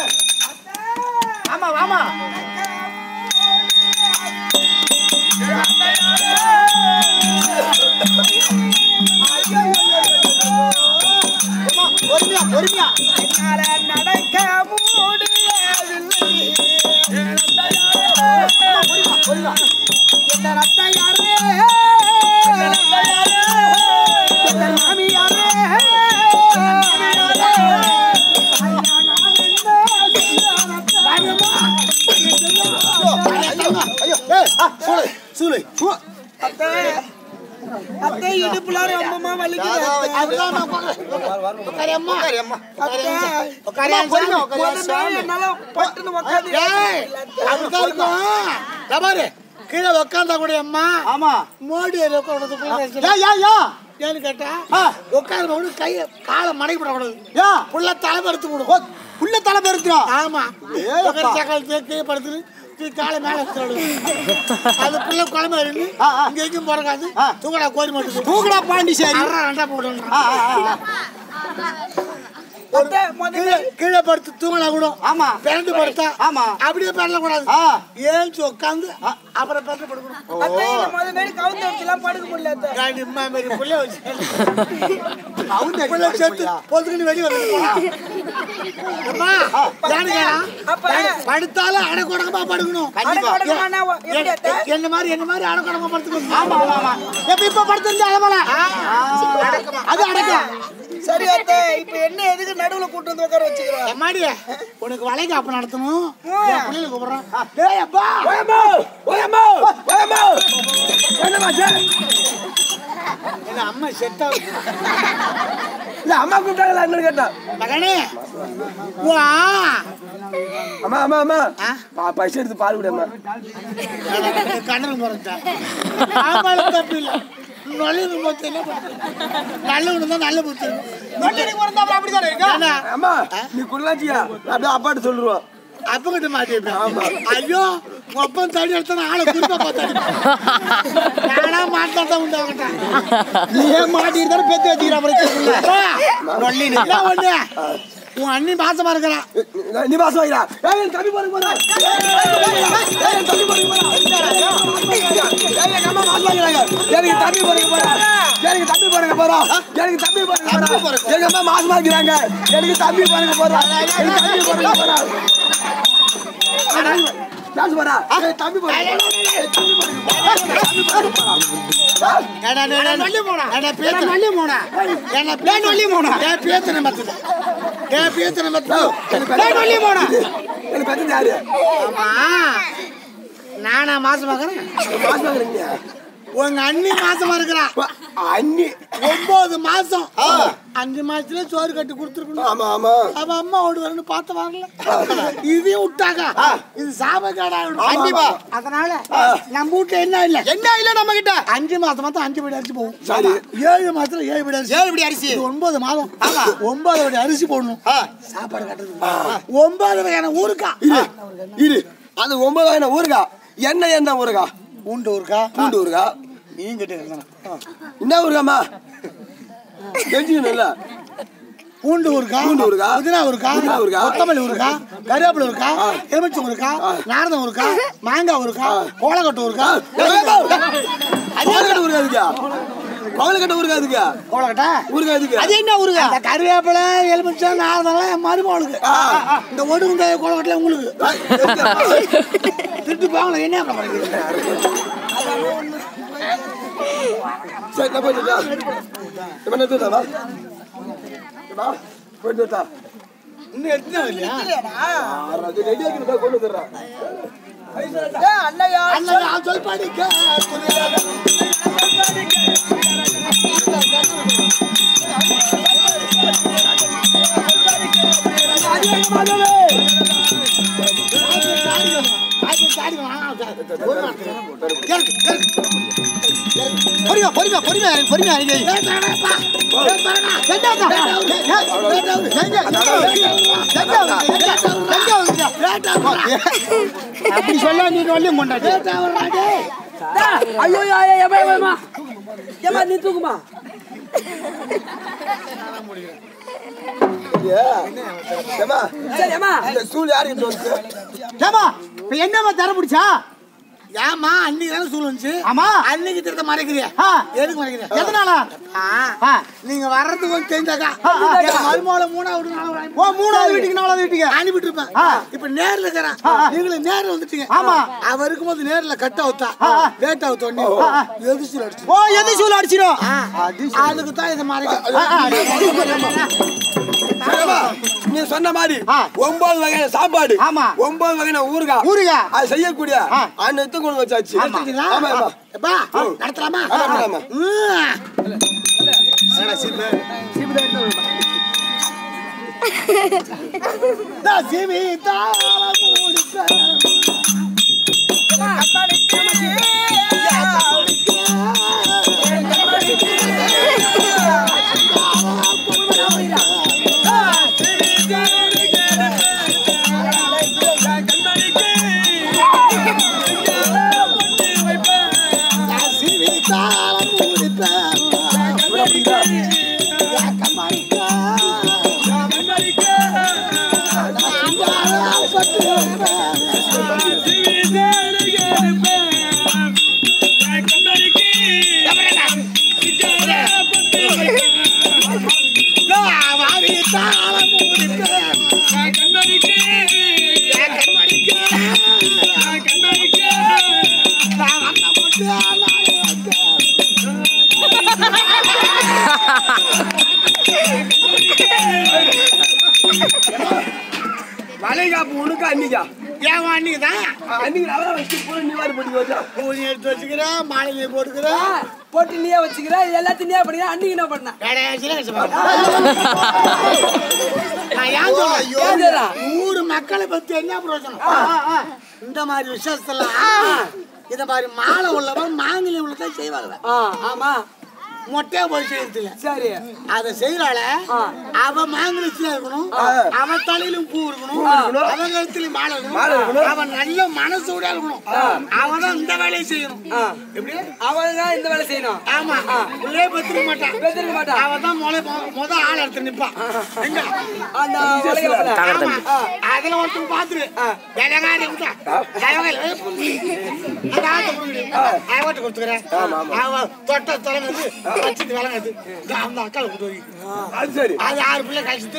ஆமா ஆமா அம்மா, பொறுமையா பொறுமையா நடக்க முடியவில்லை பொறுமையா பொறுமையா இந்த ரத்தையாரே இந்த மாமியாரே ஐயோ ஏய், ஆ, சூளை சூளை சூ. அத்தை இடுப்புல ரொம்பமா வலிக்குது அதுதான் நான் உட்காரு. உட்காரு அம்மா. உட்காரு அம்மா. அத்தை உட்காரு அம்மா, பொறுமையா உட்காரு. முதல்ல என்னால பட்டுன்னு உக்காந்து ஏய், அப்படிதான் இருக்கும். இதோ பாரு. கீழே உக்காந்தா கூட அம்மா ஆமா மோடி யா உட்காந்து யா யா ஏன்னு கேட்டா ஆ, உட்காந்து போது கையை காலை மடக்கி விடக்கூடாது யா புள்ள தலைமறுத்து ஓ, விடும் உள்ள தலை பெருத்துறோம் ஆமா ஏய் அப்பா. சக்கால் கீழே படுத்துட்டு தூக்கி காலை மேல வச்சுடாது அது புள்ள குழம்பு இருந்து ஆ, ஆ. இங்க எங்கேயும் போறக்காது ஆ. தூக்கடா கோரி மாட்டுது தூக்குடா பாண்டிச்சேரி அறா ரெண்டா போடுங்க ஆ, ஆ, ஆ. கீழே கீழே படுத்து தூங்கலாம் கூட ஆமா பிறந்து படுத்தா ஆமா அப்படியே பிறந்த கூடாது ஆ. ஏழுச்சு உட்காந்து அப்புறம் பிறந்து படுக்கணும் காண்டி இம்மா மாதிரி புள்ள வச்சு அவங்க புள்ள சேர்த்து பொதுக்குன்னு வெளியே வந்து அம்மா ஜானுகா படுத்தாலும் அடக்குடங்கமா படுக்கணும் கண்டிப்பா என்ன- என்ன மாதிரி என்ன மாதிரி அடக்குடங்கமா படுத்துக்கணும் ஆமா ஆமா ஆமா எப்ப இப்ப படுத்திருந்தா அலமல அது அடக்கம் சரி அத்தை இப்ப என்ன எதுக்கு நடுவுல கூட்டு வந்து உட்கார வச்சுக்கிறோம் எம்மாடி உனக்கு வளைக்க அப்ப நடத்தணும் என் பிள்ளைகளை கூப்பிடுறேன் டேய் அப்பா என்ன அம்மா செட்டா இல்ல அம்மா கூப்பிட்டாங்களா என்னன்னு கேட்டா மகனே வா அம்மா அம்மா அம்மா ஆ? பா- பைசா எடுத்து பால் விடம்மா கண்ணன் பிறந்தா ஆமால தப்பு இல்ல நல்லது போச்சு என்ன பண்றது நல்லவனு தான் நல்ல புத்தி நொல்லிக்கு பிறந்தா அப்புறம் அப்படிதானே இருக்கா ஏன்னா, அம்மா நீ குள்ளாச்சியா அப்படியே அப்பாட்ட சொல்லிடுவோம் அப்பகிட்ட மாட்டிருப்பேன் ஐயோ உங்க அப்பன் தடி எடுத்தா ஆளை குறிப்பா பார்த்தாடி நானா மாட்டாதான் உண்டு அவங்கிட்ட நீ ஏன் மாட்டிட்டு பெத்து வச்சுக்கிற அப்புறம் நொல்லி ஒண்ணு உன் அண்ணி பாசமா இருக்கிறா நீ பாசம் வைக்கிறா ஏய் என் தம்பி பாருங்க போறா ஏய் என் தம்பி பாருங்க போறா ஏய் எங்க அம்மா பாசம் வைக்கிறாங்க எனக்கு தம்பி பாருங்க போறா எனக்கு தம்பி பாருங்க போறா எனக்கு தம்பி பாருங்க போறா எங்க அம்மா மாசமா இருக்கிறாங்க எனக்கு தம்பி பாருங்க போறா எனக்கு தம்பி பாருங்க போறா டான்ஸ் போறா ஏய் தம்பி பாருங்க ஏய், தம்பி பாருங்க நொல்லி போனா என்ன பேத்த நொல்லி போனா என்ன பே நொல்லி போனா ஏ பேத்தன மத்து ஏ பேத்தன மத்து ஏ நொல்லி போனா எனக்கு பத்தி யாரு ஆமா நானா மாசமா இருக்கிறேன் மாசமா இருக்கிறீங்க உங்க அண்ணி மாசமா இருக்கிறா அண்ணி ஒன்பது மாசம் அஞ்சு மாசத்துல சோறு கட்டி கொடுத்துருக்கணும் ஆமா ஆமா அவ அம்மா ஓடு வரணும் பார்த்து வரல இதையும் விட்டாங்க இது சாபக்கேடா கண்டிப்பா. அதனால நம்ம வீட்டுல என்ன இல்ல என்ன இல்ல நம்ம கிட்ட அஞ்சு மாசம் மாத்தம் அஞ்சு படி அரிசி போகும் சரி. ஏழு மாசத்துல ஏழு படி அரிசி ஏழு படி அரிசி. இது ஒன்பது மாதம் ஒன்பது படி அரிசி போடணும் சாப்பாடு கட்டுறது ஒன்பது வகையான ஊருக்கா இரு இரு அது ஒன்பது வகையான ஊருகா என்ன என்ன ஊருகா பூண்டு ஊருக்கா பூண்டு ஊருகா நீங்க கிட்ட என்ன ஊருகாமா தெரிஞ்சுக்கணும் இல்ல பூண்டு ஊருக்கா பூண்டு ஊறுகாய். புதினா ஊருக்கா புதினா ஊறுகாய். கொத்தமல்லி ஊருக்கா கருவேப்பிலை ஊருக்கா எலுமிச்சை ஊருக்கா நாரதம் ஊருக்கா மாங்காய் ஊருக்கா கோலக்கட்டு ஊருக்கா கோலக்கட்ட ஊருகா இதுக்கா கோலக்கட்ட ஊருகா இதுக்கா கோலக்கட்டா ஊருகா இதுக்கு அது என்ன ஊருகா அந்த கருவேப்பிலை எலுமிச்சை நாரதம்லாம் என் மருமகளுக்கு இந்த ஒடுங்க கோலக்கட்டில் உங்களுக்கு திட்டு போங்கள என்ன அப்புறம் பண்ணிக்கிறீங்க? சரி நான் போயிட்டு வரட்டா? இப்ப நான் எடுத்துட்டா, வா. வா, போயிட்டு வரட்டா? இன்னும் எடுத்துட்டு இல்லையா ஆறு, அது ready ஆக்கிட்டு போ, கொண்டு வந்துடுறேன். அண்ணன் நான் சொல் படிக்க பொறுமையா பொறுமையா பொறுமையா இறங்கு, பொறுமையா இறங்கு. அப்படி சொல்ல நீ சொல்லி முன்னாடி ஐயோ ஐயோ ஏமா ஏமா ஏமா நீ தூக்குமா ஏம்மா, சரி ஏமா இந்த ஸ்டூல் யாருக்கு தோணுச்சு? ஏமா இப்ப என்னம்மா தர பிடிச்சா ஏமா அன்னைக்கு தானே சூழ் வந்துச்சு ஆமா அன்னைக்கு திருத்த மறைக்கிறியா எதுக்கு மறைக்கிறியா எதனால நீங்க வர்றதுக்கு கொஞ்சம் தெரிஞ்சாக்கா மருமகளை மூணாவது நாலாவது ஓ மூணாவது வீட்டுக்கு நாலாவது வீட்டுக்கு அனுப்பிட்டு இருப்பேன் இப்ப நேர்ல இருக்கிறேன் நீங்களும் நேர்ல வந்துட்டீங்க ஆமா அவ இருக்கும்போது நேர்ல கட்ட அவுத்தா வேட்ட அவுத்த உடனே எதிர்சூல் அடிச்சு ஓ எதிர்சூல் அடிச்சிடும் அதுக்கு தான் இதை மறைக்க ஏம்மா, நீ சொன்ன மாதிரி ஒன்பது வகையான சாப்பாடு ஆமா. ஒன்பது வகையான ஊறுகாய் ஊறுகாய். அது செய்யக்கூடிய அனைத்தும் கொண்டு வச்சாச்சு ஆமா ஆமா எப்பா, நடத்தலாமா நடத்தலாமா. ம். நான் சிவி தாளம் முடிப்பேன். நான் சிவி தாளம் முடிப்பேன். கம்மடிக்கா. நான் பட்டு வைப்பேன். நான் வாரி தாளம் முடிப்பேன். நான் வண்ண போட்டு நான் வைப்பேன். வளைகாப்பு உனக்கு அன்னிக்கா ஏன் அன்னைக்கு தான் அன்னைக்கு அவரை வச்சு பூரா நீ வாரி போட்டு வச்சா பூஜை எடுத்து வச்சுக்கிறேன் மாலையை போட்டுக்கிறேன் போட்டு நீயே வச்சுக்கிற எல்லாத்தையும் நீயே பண்ணிக்கிற அன்னைக்கு என்ன பண்ண கடைசியில கஷ்டப்படுறேன். நான் ஏன் சொல்றேன்? ஏன் சொல்றா? நூறு மக்களை பத்தி என்ன பிரயோஜனம் இந்த மாதிரி விஷயத்தெல்லாம் இந்த மாதிரி மாலை உள்ளவன் மாங்கல்யம் உள்ளதான் செய்வாங்க ஆ, ஆமா மொட்டையா போய் செய்யறதுல சரி அத செய்யறாள அவ மாங்கலத்துல இருக்கணும் அவ தலையிலும் பூ இருக்கணும் அவ கழுத்துலயும் மாலை இருக்கணும் அவன் நல்ல மனசோட இருக்கணும் அவன் தான் இந்த வேலையை செய்யணும் எப்படி அவன் தான் இந்த வேலை செய்யணும் ஆமா உள்ளே பத்திரிக்க மாட்டான் பெத்திருக்க மாட்டான் அவன் தான் முளை முத ஆள் எடுத்து நிப்பான் எங்க அந்த வளையல ஆமா. அதுல ஒருத்தன் பாத்துரு வேலைக்காரி விட்டா அவட்ட கொடுத்துக்கிறேன் அவன் தொட்ட தொடங்குது வச்சுட்டு விளங்குது அந்த அக்கால கொடுத்து வை. அது சரி அது ஆறு பிள்ளை கழிச்சுட்டு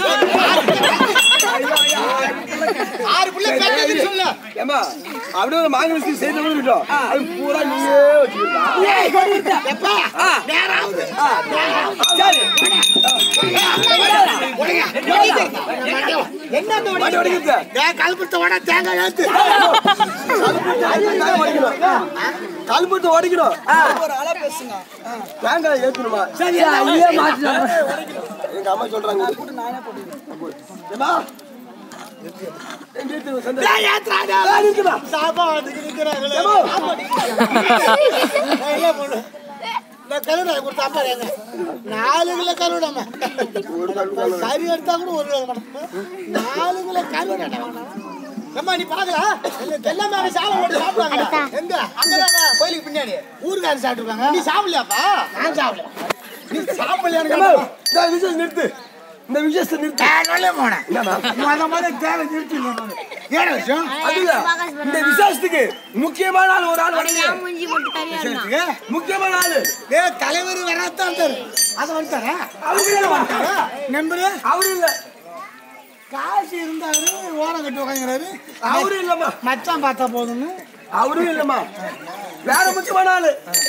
ஆறு பிள்ளை கழிச்சு சொல்லு ஏமா அப்படியே ஒரு மாங்கலி செய்து விட்டோம் அது பூரா நீயே வச்சுக்கிட்டா எப்பா நேரம் ஆகுது என்ன மாட்டி உடைக்கிறது கல்புத்த உட தேங்காய் ஏத்து கல்புட்டு உடைக்கணும் தேங்காய் ஏத்தணுமா சரி ஐயே மாட்டினான் எங்க அம்மா சொல்றாங்க ஏமா எங்க ஏத்து சண்டை ஏய், ஏத்துறாடா. சாப்பாட்டுக்கு நிக்கிறாங்களே. ஏம்மா. நான் என்ன பண்ணுவேன்? இந்த கருவாடை கொடுத்து அப்பா எங்க? நாலு கிலோ கருவாடாம்மா. கறி எடுத்தா கூட ஒரு கிலோ மாட்டோம். நாலு கிலோ கருவாடை வாங்கினா. ஏம்மா, நீ பாக்கல? இல்ல, எல்லாமே அவன் சாலை போட்டு சாப்பிடுவாங்க. எங்க? அங்கதான் வா, கோயிலுக்கு பின்னாடி. ஊர்க்காரர் சாப்பிட்டுருக்காங்க. நீ சாப்பிடலையாப்பா? நான் சாப்பிடல. நீ சாப்பிடலையான்னு ஏம்மா, கேட்டா, இந்த விஷயம் நிறுத்து இந்த விஷயத்தை நிறுத்து நான் சொல்ல போனேன். முத முத தேவை நிறுத்திங்க நானு. ஏன் விஷயம்? அதுல இந்த விசேஷத்துக்கு முக்கியமான ஆள் ஒரு ஆள் வரீங்க மூஞ்சி மட்டும் தனியா இருந்தான் முக்கியமான ஆளு ஏய், தலைவர் வராதான் இருந்தாரு. அது வந்துட்டாரா? அவரு இல்ல வந்துட்டாரா? நம்பரு? அவரு இல்ல காசு இருந்தாரு ஓரம் கட்டி உட்காந்துறாரு அவரு இல்லம்மா மச்சான் பார்த்தா போதும்னு அவரும் இல்லம்மா வேற முக்கியமான ஆளு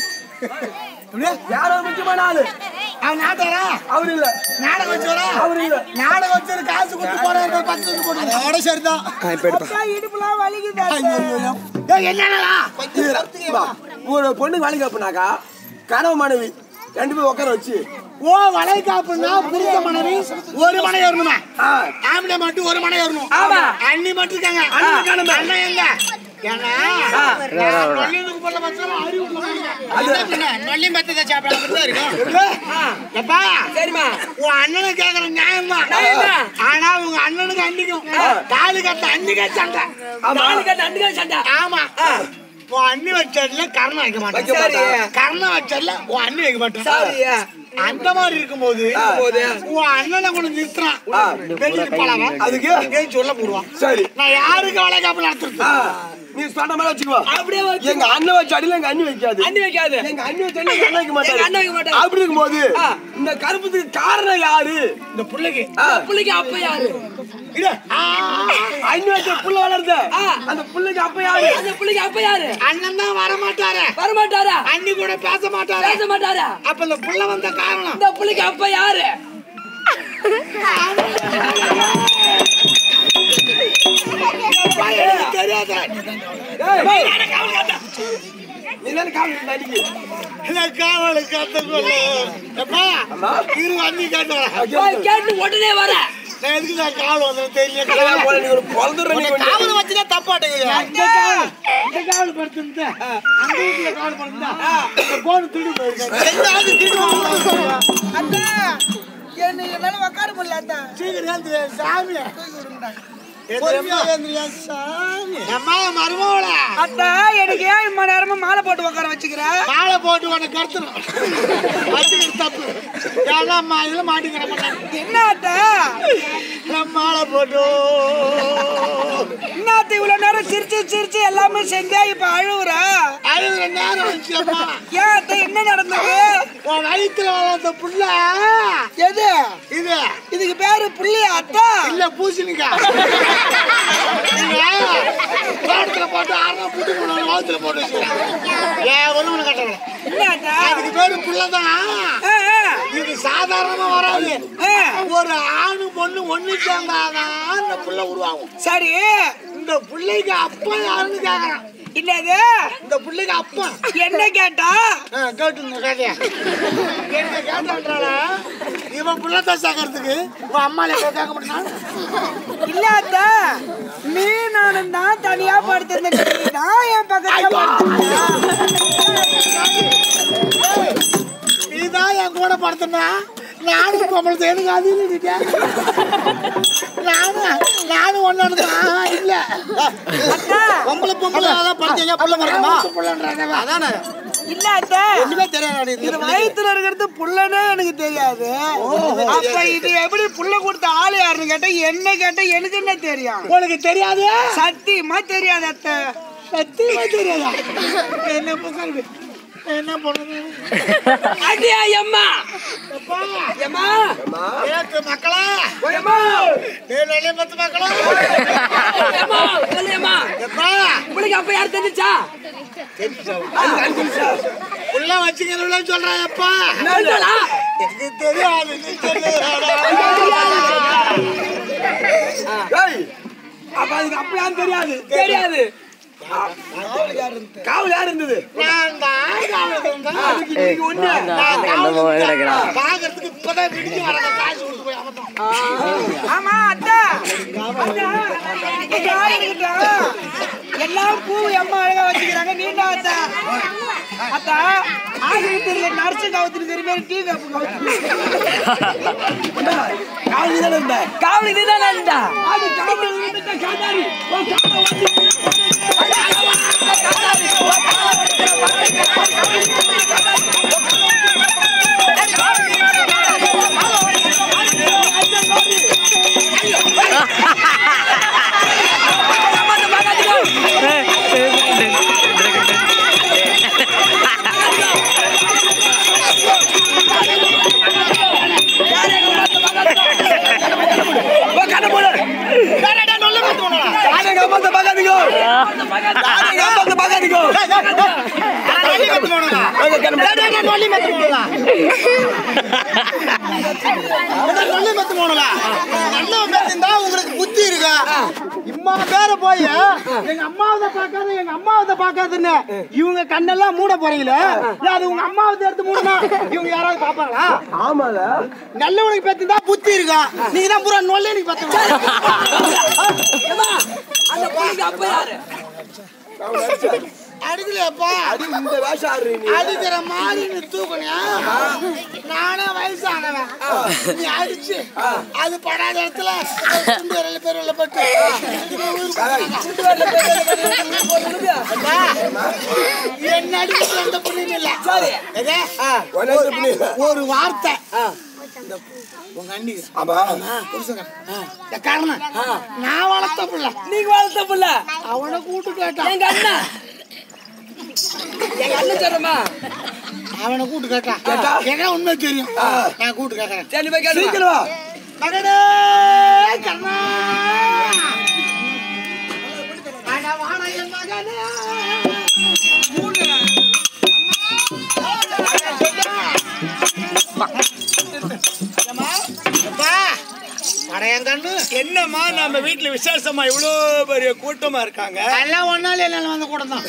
வேற ஒரு முக்கியமான ஆளு அவன் நாட்டாரா அவரு இல்ல நாடகம் வச்சவரா அவரு இல்ல நாடகம் வச்சது காசு கொடுத்து போறாரு பத்து லட்சம் போட்டு அதோட சரிதான் இடுப்புலாம் வலிக்குது ஏய், என்னடா வா. ஒரு பொண்ணுக்கு வேலைக்கு அப்புனாக்கா கனவு மனைவி ரெண்டு பேரும் உட்கார வச்சு ஓ வளை காப்புன்னா புரிந்த மனைவி ஒரு மனை ஏறணுமா ஆ, ஆம்பளை மட்டும் ஒரு மனை ஏறணும் ஆமா. அண்ணி மட்டும் இருக்காங்க அண்ணி இருக்கானுமே. அண்ணன் எங்க ஏன்னா நான் நொல்லியனுக்கு போல பச்சை அறிவு நொல்லியும் பத்து சாப்பிட இருக்கும் எப்பா சரிம்மா உன் அண்ணனை கேக்குற நியாயம் தான் ஆனா உங்க அண்ணனுக்கு அன்னிக்கும் தாலி கட்ட அன்னிக்கே சண்டை நாலு கட்டு அண்டு கட்டு சண்டை ஆமா உன் அண்ணி வச்சதுல கர்ணம் வைக்க மாட்டேன் சரி. கர்ணம் வச்சதுல உன் அண்ணி வைக்க மாட்டேன் சரியா அந்த மாதிரி இருக்கும்போது உன் அண்ணனை கொண்டு நிறுத்துறான் வெளியில போலாமா அதுக்கு? எங்கேயும் சொல்ல போடுவான் சரி நான் யாருக்கு வளைகாப்பு நடத்துறது ஆ, நீ சொன்ன மாதிரி வச்சுக்கோ அப்படியே வச்சு எங்க அண்ணன் வச்ச அடியில எங்க அண்ணி வைக்காது அண்ணி வைக்காது எங்க அண்ணி வச்ச அடியில எங்க அண்ணன் வைக்க மாட்டாரு எங்க அண்ணன் வைக்க மாட்டாரு. அப்படி இருக்கும்போது இந்த கருப்பத்துக்கு காரணம் யாரு இந்த பிள்ளைக்கு ஆ, பிள்ளைக்கு அப்ப யாரு இரு. ஆ, அண்ணி வச்ச புள்ள வளருது அந்த புள்ளைக்கு அப்ப யாரு அந்த பிள்ளைக்கு அப்ப யாரு அண்ணன் தான் வர மாட்டாரு வரமாட்டாரா அண்ணி கூட பேச மாட்டாரு பேச மாட்டாரா அப்ப இந்த புள்ள வந்த காரணம் இந்த பிள்ளைக்கு அப்ப யாரு எனக்கு தெரியாது நீ தானே காவல் நடிக்கு இல்ல காவலு காத்துக்கொள்ள எப்பா இரு அண்ணி காட்டுறேன் போய் கேட்டு உடனே வர நான் எதுக்கு நான் காவல் வந்தேன் தெரியல போல நீ ஒரு பிறந்துடுற நீ கொஞ்சம். காவல் வச்சுதான் தப்பாட்டுங்க இந்த காவல் இந்த காவல் படுத்துருந்தா அந்த வீட்டுல காவல் படுத்தா இந்த போன் திருடி போயிருக்கேன் எந்தாவது திருடுவாங்க அண்ணா என்ன என்னால உட்கார முடியல அண்ணா சீக்கிரம் ஏந்திரியா, சாமி பொறுமையா ஏந்திரியா, சாமி அம்மா மருமகள அத்தா எனக்கு ஏன் மணி நேரமா மாலை போட்டு உட்கார வச்சுக்கிற மாலை போட்டு உனக்கு கருத்துரும் வச்சுக்கிட்டு தப்பு ஏன்னா அம்மா இதுல மாட்டிக்கிற மாட்டேன் என்ன அத்தா நான் மாலை போட்டு என்னத்த இவ்வளவு நேரம் சிரிச்சு சிரிச்சு எல்லாமே செஞ்சா இப்ப அழுவுற அழுகுற நேரம் வச்சுமா ஏன் அத்தை என்ன நடந்தது உன் வயிற்றுல வளர்ந்த புள்ள எது இது இதுக்கு பேரு புள்ளியா அத்தா இல்ல பூசணிக்கா தோட்டத்துல போட்டு அரை புட்டு போன வளத்துல போட்டு வச்சுக்கிறேன் ஏன் ஒண்ணு கட்டல என்ன அத்தா அதுக்கு பேரு புள்ளதான் ஆ, ஆ, இது சாதாரணமா வராது ஆ. ஒரு ஆணு பொண்ணு ஒண்ணு சேர்ந்தாதான் இந்த புள்ள உருவாகும் சரி இந்த பிள்ளைக்கு அப்பா யாருன்னு கேக்குறான் என்னது இந்த பிள்ளைக்கு அப்பா என்ன கேட்டா ஆ, கேட்டுங்க கதைய என்ன கேட்டான்றால இவன் புள்ள தான் சேர்க்கறதுக்கு உன் அம்மால கேட்க மாட்டான் இல்ல அத்தா நீ நானும் தான் தனியா படுத்திருந்தேன் நீ தான் என் பக்கத்துல படுத்திருந்த. இது என் கூட படுத்தனா நானும் பொம்பளை எனக்கு அது இல்லைங்க நானும் நானும் ஒன்னு இல்ல பொம்பளை பொம்பளை அதான் படுத்தீங்க புள்ள மறக்குமா அதானே இல்ல அத்தை ஒண்ணுமே தெரியாது இது வயித்துல இருக்கிறது புள்ளனே எனக்கு தெரியாது அப்ப இது எப்படி புள்ள கொடுத்த ஆளு யாருன்னு கேட்டா என்ன கேட்டா எனக்கு என்ன தெரியும் உனக்கு தெரியாது சத்தியமா தெரியாது அத்தை சத்தியமா தெரியாதா என்ன புகார் என்ன பண்ணுது அடியா எம்மா எம்மா ஏத்து மக்களா எம்மா நீ நல்ல பத்து மக்களா எம்மா சொல்லுமா எப்பா உங்களுக்கு அப்ப யார் தெரிஞ்சா உள்ள வச்சுக்கிறவங்கள சொல்றேன் எப்பா என்னடா எனக்கு தெரியாது நீ தெரியாதா அப்ப அதுக்கு அப்ப யாரும் தெரியாது தெரியாது காவல் யார் இருந்தது நான் தான் காவலுக்கு வந்தேன். அதுக்கு இன்னைக்கு ஒண்ணு நான் காவலுக்கு வந்தேன். பார்க்கறதுக்கு இப்பதான் விடிஞ்சு வரேன் காசு கொடுத்து போய் அமர்த்தோம் ஆமா அத்தா அத்தா, இங்க யார் இருக்கட்டும்? எல்லாம் பூ எம்மா அழகா வச்சுக்கிறாங்க நீண்டா அத்தா அத்தா ஆசிரியர் தெரியல நர்ஸு கவுத்துட்டு தெரியுமே டீ கப்பு காவலி தானே இருந்த காவலி தானே இருந்த அது காவலி இருந்த காதாரி உன் காதை வந்து உங்களுக்கு புத்தி இருக்கா இம்மா பேர போய் எங்க அம்மாவத பார்க்காத எங்க அம்மாவத பார்க்காதுன்னு இவங்க கண்ணெல்லாம் மூட போறீங்களே ஏன் அது உங்க அம்மாவத எடுத்து மூடனா இவங்க யாராவது பாப்பாங்களா ஆமால நல்லவனுக்கு பேத்துந்தா புத்தி இருக்கா நீங்க தான் பூரா நொல்லே நீங்க பாத்துங்க அந்த பொண்ணுக்கு அப்ப யாரு அடிக்கலையாப்பா அது இந்த வேஷம் ஆடுறீ நீ அடிக்கிற மாதிரி நீ தூக்கணியா நானே வயசானவன் நீ அடிச்சு அது படாத இடத்துல துண்டு விரல பெருவில பட்டு இதுக்கு உயிர் போட்டுட்டாங்க. அப்பா, என்ன அடிச்சு எந்த புண்ணியம் இல்ல எதே? ஒரு- ஒரு வார்த்தை இந்த உங்க அண்ணி ஆமா புருஷங்க இந்த காரணம் நான் வளர்த்த பிள்ளை நீங்க வளர்த்த புள்ள அவனை கூட்டு கேட்டான் எங்க அண்ணன் எங்க அண்ணன் சொல்றமா அவனை கூட்டு கேட்டான் ஏன்னா உண்மை தெரியும் நான் கூட்டு கேட்கறேன் சரி போய் கேட்டு சீக்கிரம் மகனே கண்ணா அட வாடா என் மகனே என்னம்மா நம்ம வீட்டுல விசேஷமா இவ்வளோ பெரிய கூட்டமா இருக்காங்க எல்லாம் ஒன்னால எல்லாம் வந்த கூட தான்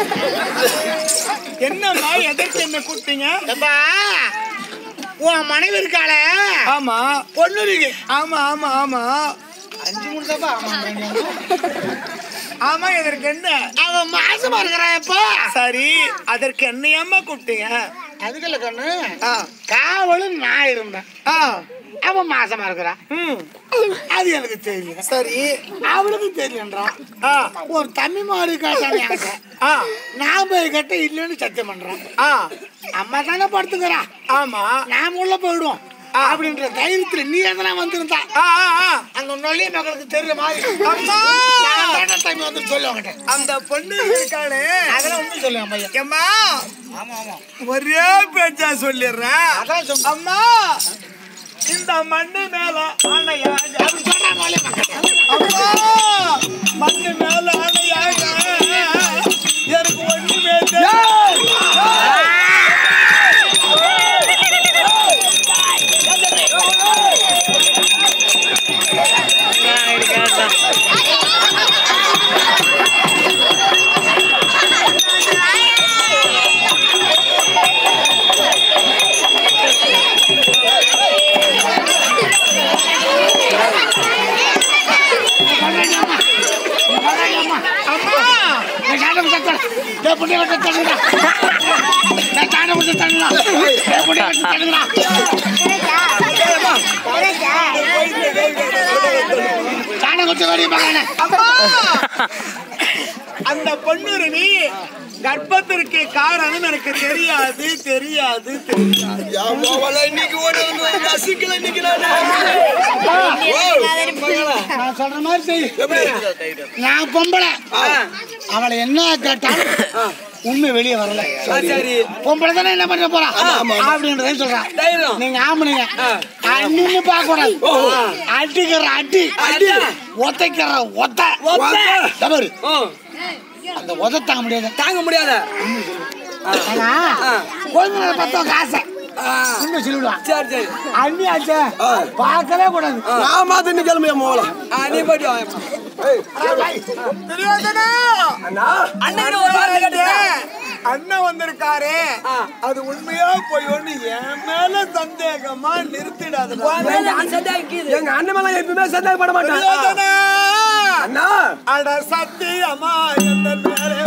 என்னம்மா எதற்கு என்ன கூப்பிட்டீங்க எப்பா உன் மனைவி இருக்காளே ஆமா பொண்ணு இருக்கு ஆமா ஆமா ஆமா அஞ்சு மூணு தப்பா ஆமா ஆமா எதற்கு என்ன அவன் மாசமா இருக்கிறாயப்பா சரி அதற்கு என்னையம்மா கூப்பிட்டீங்க அதுக்குள்ள கண்ணு ஆ, காவலும் நான் இருந்தேன் ஆ, அவன் மாசமா இருக்கிறா ம், அது எனக்கு தெரியும் சரி அவளுக்கு தெரியுன்றான் ஆ, ஒரு தமிழ் மாடு கேட்டான் எனக்கு ஆ, நான் போய் கேட்ட இல்லைன்னு சத்தியம் பண்றான் ஆ, அம்மா தானே படுத்துக்கிறா ஆமா நாம உள்ள போயிடுவோம் அப்படின்ற தைரியத்துல நீ எதனா வந்திருந்தா ஆ, ஆ, ஆ. அந்த நொல்லிய மகளுக்கு தெரியுற மாதிரி அம்மா! நான் தானே தம்பி வந்து சொல்லு அவங்கிட்ட அந்த பொண்ணு இருக்காளே அதெல்லாம் ஒன்றும் சொல்லு என் பையன் ஏம்மா ஆமா ஆமா ஒரே பேச்சா சொல்லிடுறேன் அதான் சொல்லு. அம்மா இந்த மண்ணு மேல ஆணையாக அப்படி சொன்னா நொல்லிய மகள் அம்மா மண்ணு மேல ஆணையாக எனக்கு ஒண்ணுமே தெரியாது. அம்மா நான் சாப்பிட சத்தம் டேய் புண்ணிய கட்டடா அந்த பொண்ணுரிமை கர்ப்பத்திற்கு காரணம் எனக்கு தெரியாது தெரியாது தெரியாது நான் சொல்ற மாதிரி செய் நான் பொம்பளை அவளை என்ன கேட்டாலும் உண்மை வெளியே வரல சரி பொம்பளை தானே என்ன பண்ண போறா அப்படின்றத சொல்றான் நீங்க ஆம்பளைங்க அண்ணின்னு பார்க்க கூடாது அடிக்கிற அடி அடி ஒத்தைக்கிற ஒத்த தவறு அந்த உத தாங்க முடியாது தாங்க முடியாத ஆனா குழந்தை பத்தவங்க ஆசை இன்னும் சொல்லிவிடுவான் சரி சரி அண்ணி ஆச்சே பார்க்கவே கூடாது ஆமா தின்னு கிளம்பிய மோல நீ போயிட்டு வா தெரியாதனா அண்ணன் ஒரு வார்த்தை கேட்டேன் அண்ணன் வந்திருக்காரு அது உண்மையா பொய்யோன்னு என் மேல சந்தேகமா நிறுத்திடாத எங்க அண்ணன் மேல எப்பவுமே சந்தேகப்பட மாட்டான் தெரியாதனா அண்ணா அட சத்தியமா எந்த மேலே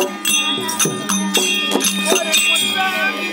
ஒரு குற்றம்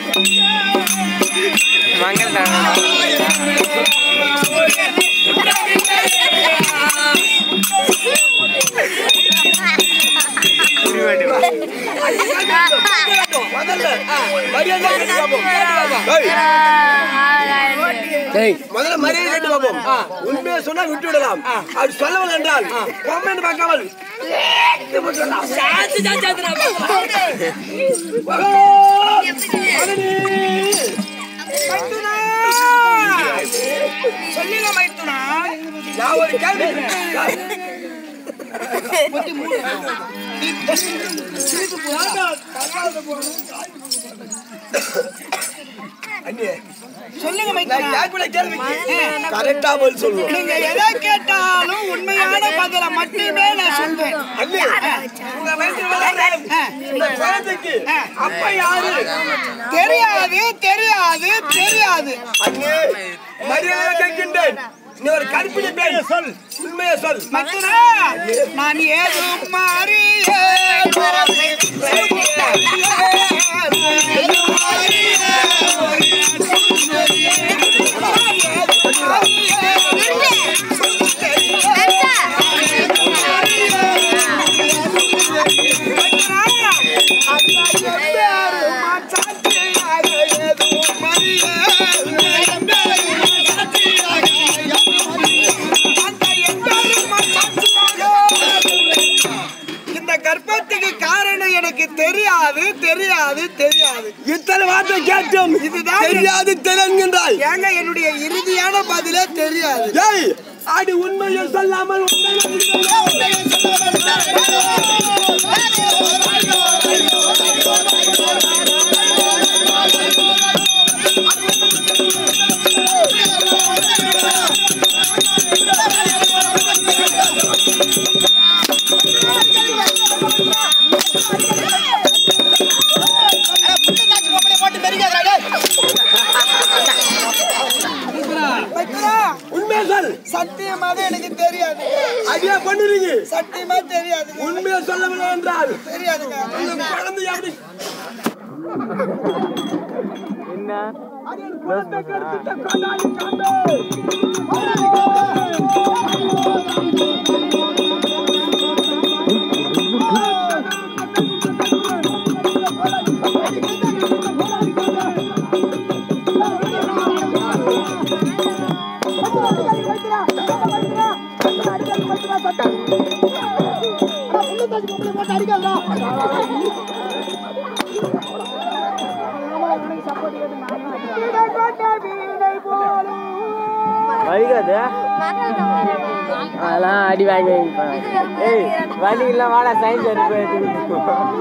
முதல்ல மரியாதை கேட்டு பார்ப்போம் உண்மையை சொன்னா விட்டு விடலாம் அது சொல்லவில்லை என்றால் பொம்மைன்னு பார்க்காமல் சாத்து சாத்து சொல்லுங்க மைத்துனா நான் ஒரு கேள்வி சொல்லுங்க நான் மைத்துனா கேட்கல கேள்விக்கு கரெக்டா பதில் சொல்லுவோம் நீங்க எதை கேட்டாலும் உண்மையான பதில மட்டுமே நான் சொல்வேன் அண்ணே உங்க வயித்துல வளர்ற இந்த குழந்தைக்கு அப்பா யாரு தெரியாது தெரியாது தெரியாது அண்ணே மரியாதை கேட்கின்றேன் நீ ஒரு கற்பிணி பேர் சொல் உண்மையை சொல் மைத்துனா நான் ஏதும் மாறிய இந்த கர்ப்பத்துக்கு காரணம் எனக்கு தெரியாது தெரியாது தெரியாது இத்தனை வார்த்தை கேட்டோம் இதுதான் தெரியாது தெரியுங்கிறாய் ஏங்க என்னுடைய இறுதியான பதிலே தெரியாது ஏய் அடி உண்மையை சொல்லாமல் உண்மையை மைத்துனா, உண்மையை சொல் சத்தியமாக எனக்கு தெரியாது அடியா பண்ணுறீங்க சத்தியமா தெரியாது உண்மையை சொல்லவில்லை என்றால் தெரியாதுங்க உங்க குழந்தை அப்படி அதெல்லாம் அடி வாங்கி ஏய் வலி இல்ல வாடா சயின்ஸ் எடுத்து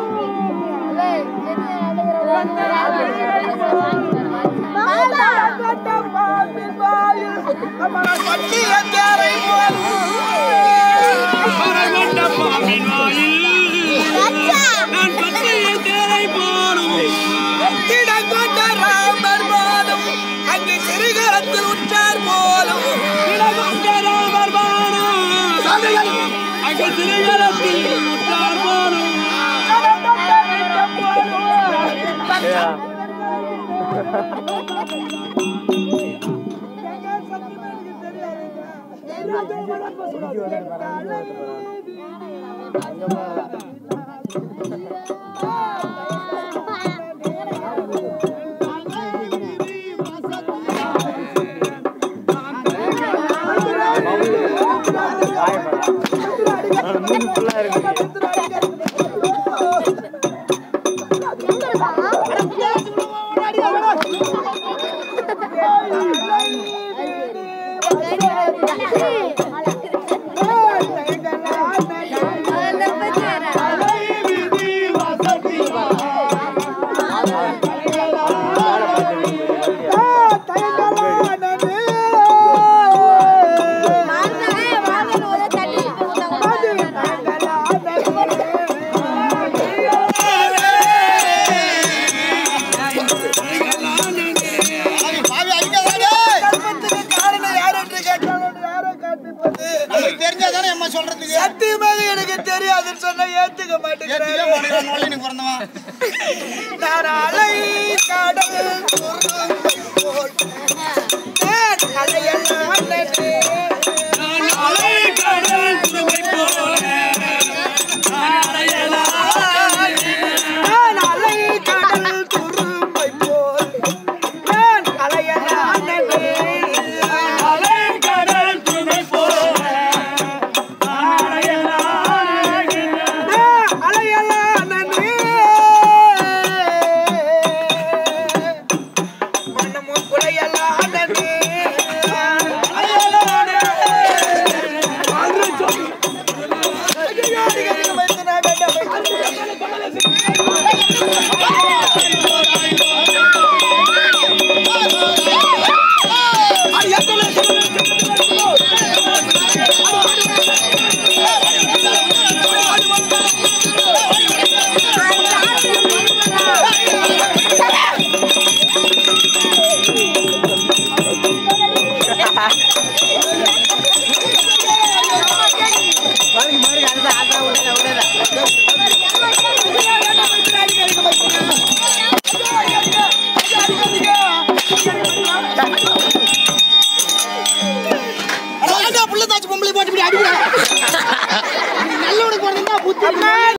இடங்கொண்ட ராமர் போலும் அங்கு சிறுகரத்தில் உற்றார் போலும் இடங்கொண்ட ராமர் போலும் அங்கு சிறுகரத்தில் உற்றார் போலும் கடந்தொண்ட நெஞ்சம் போலும் தெரிஞ்சாதானே அம்மா சொல்றதுக்கு சத்தியமாக எனக்கு தெரியாதுன்னு சொன்னா ஏத்துக்க மாட்டேங்கிறாரு எனக்கு பிறந்தவன் நான் அலை கடல் குறும்பை போல் நான் அலையெல்லாம் நன்றே. நான் அலை கடல் குறும்பை போல் நான் அலையெல்லாம் நன்றே. நான் அலையெல்லாம் நன்றே. மனமும் குலையெல்லாம் நன்றே. அலையெல்லாம் நன்றே. ஐயோ, அடிக்கடி வைத்து நான் வேண்டாம் வைத்து. புள்ள தாச்சு பொம்பளை போட்டு இப்படி அடிக்கிறாங்க நல்லவனுக்கு பிறந்தா புத்தி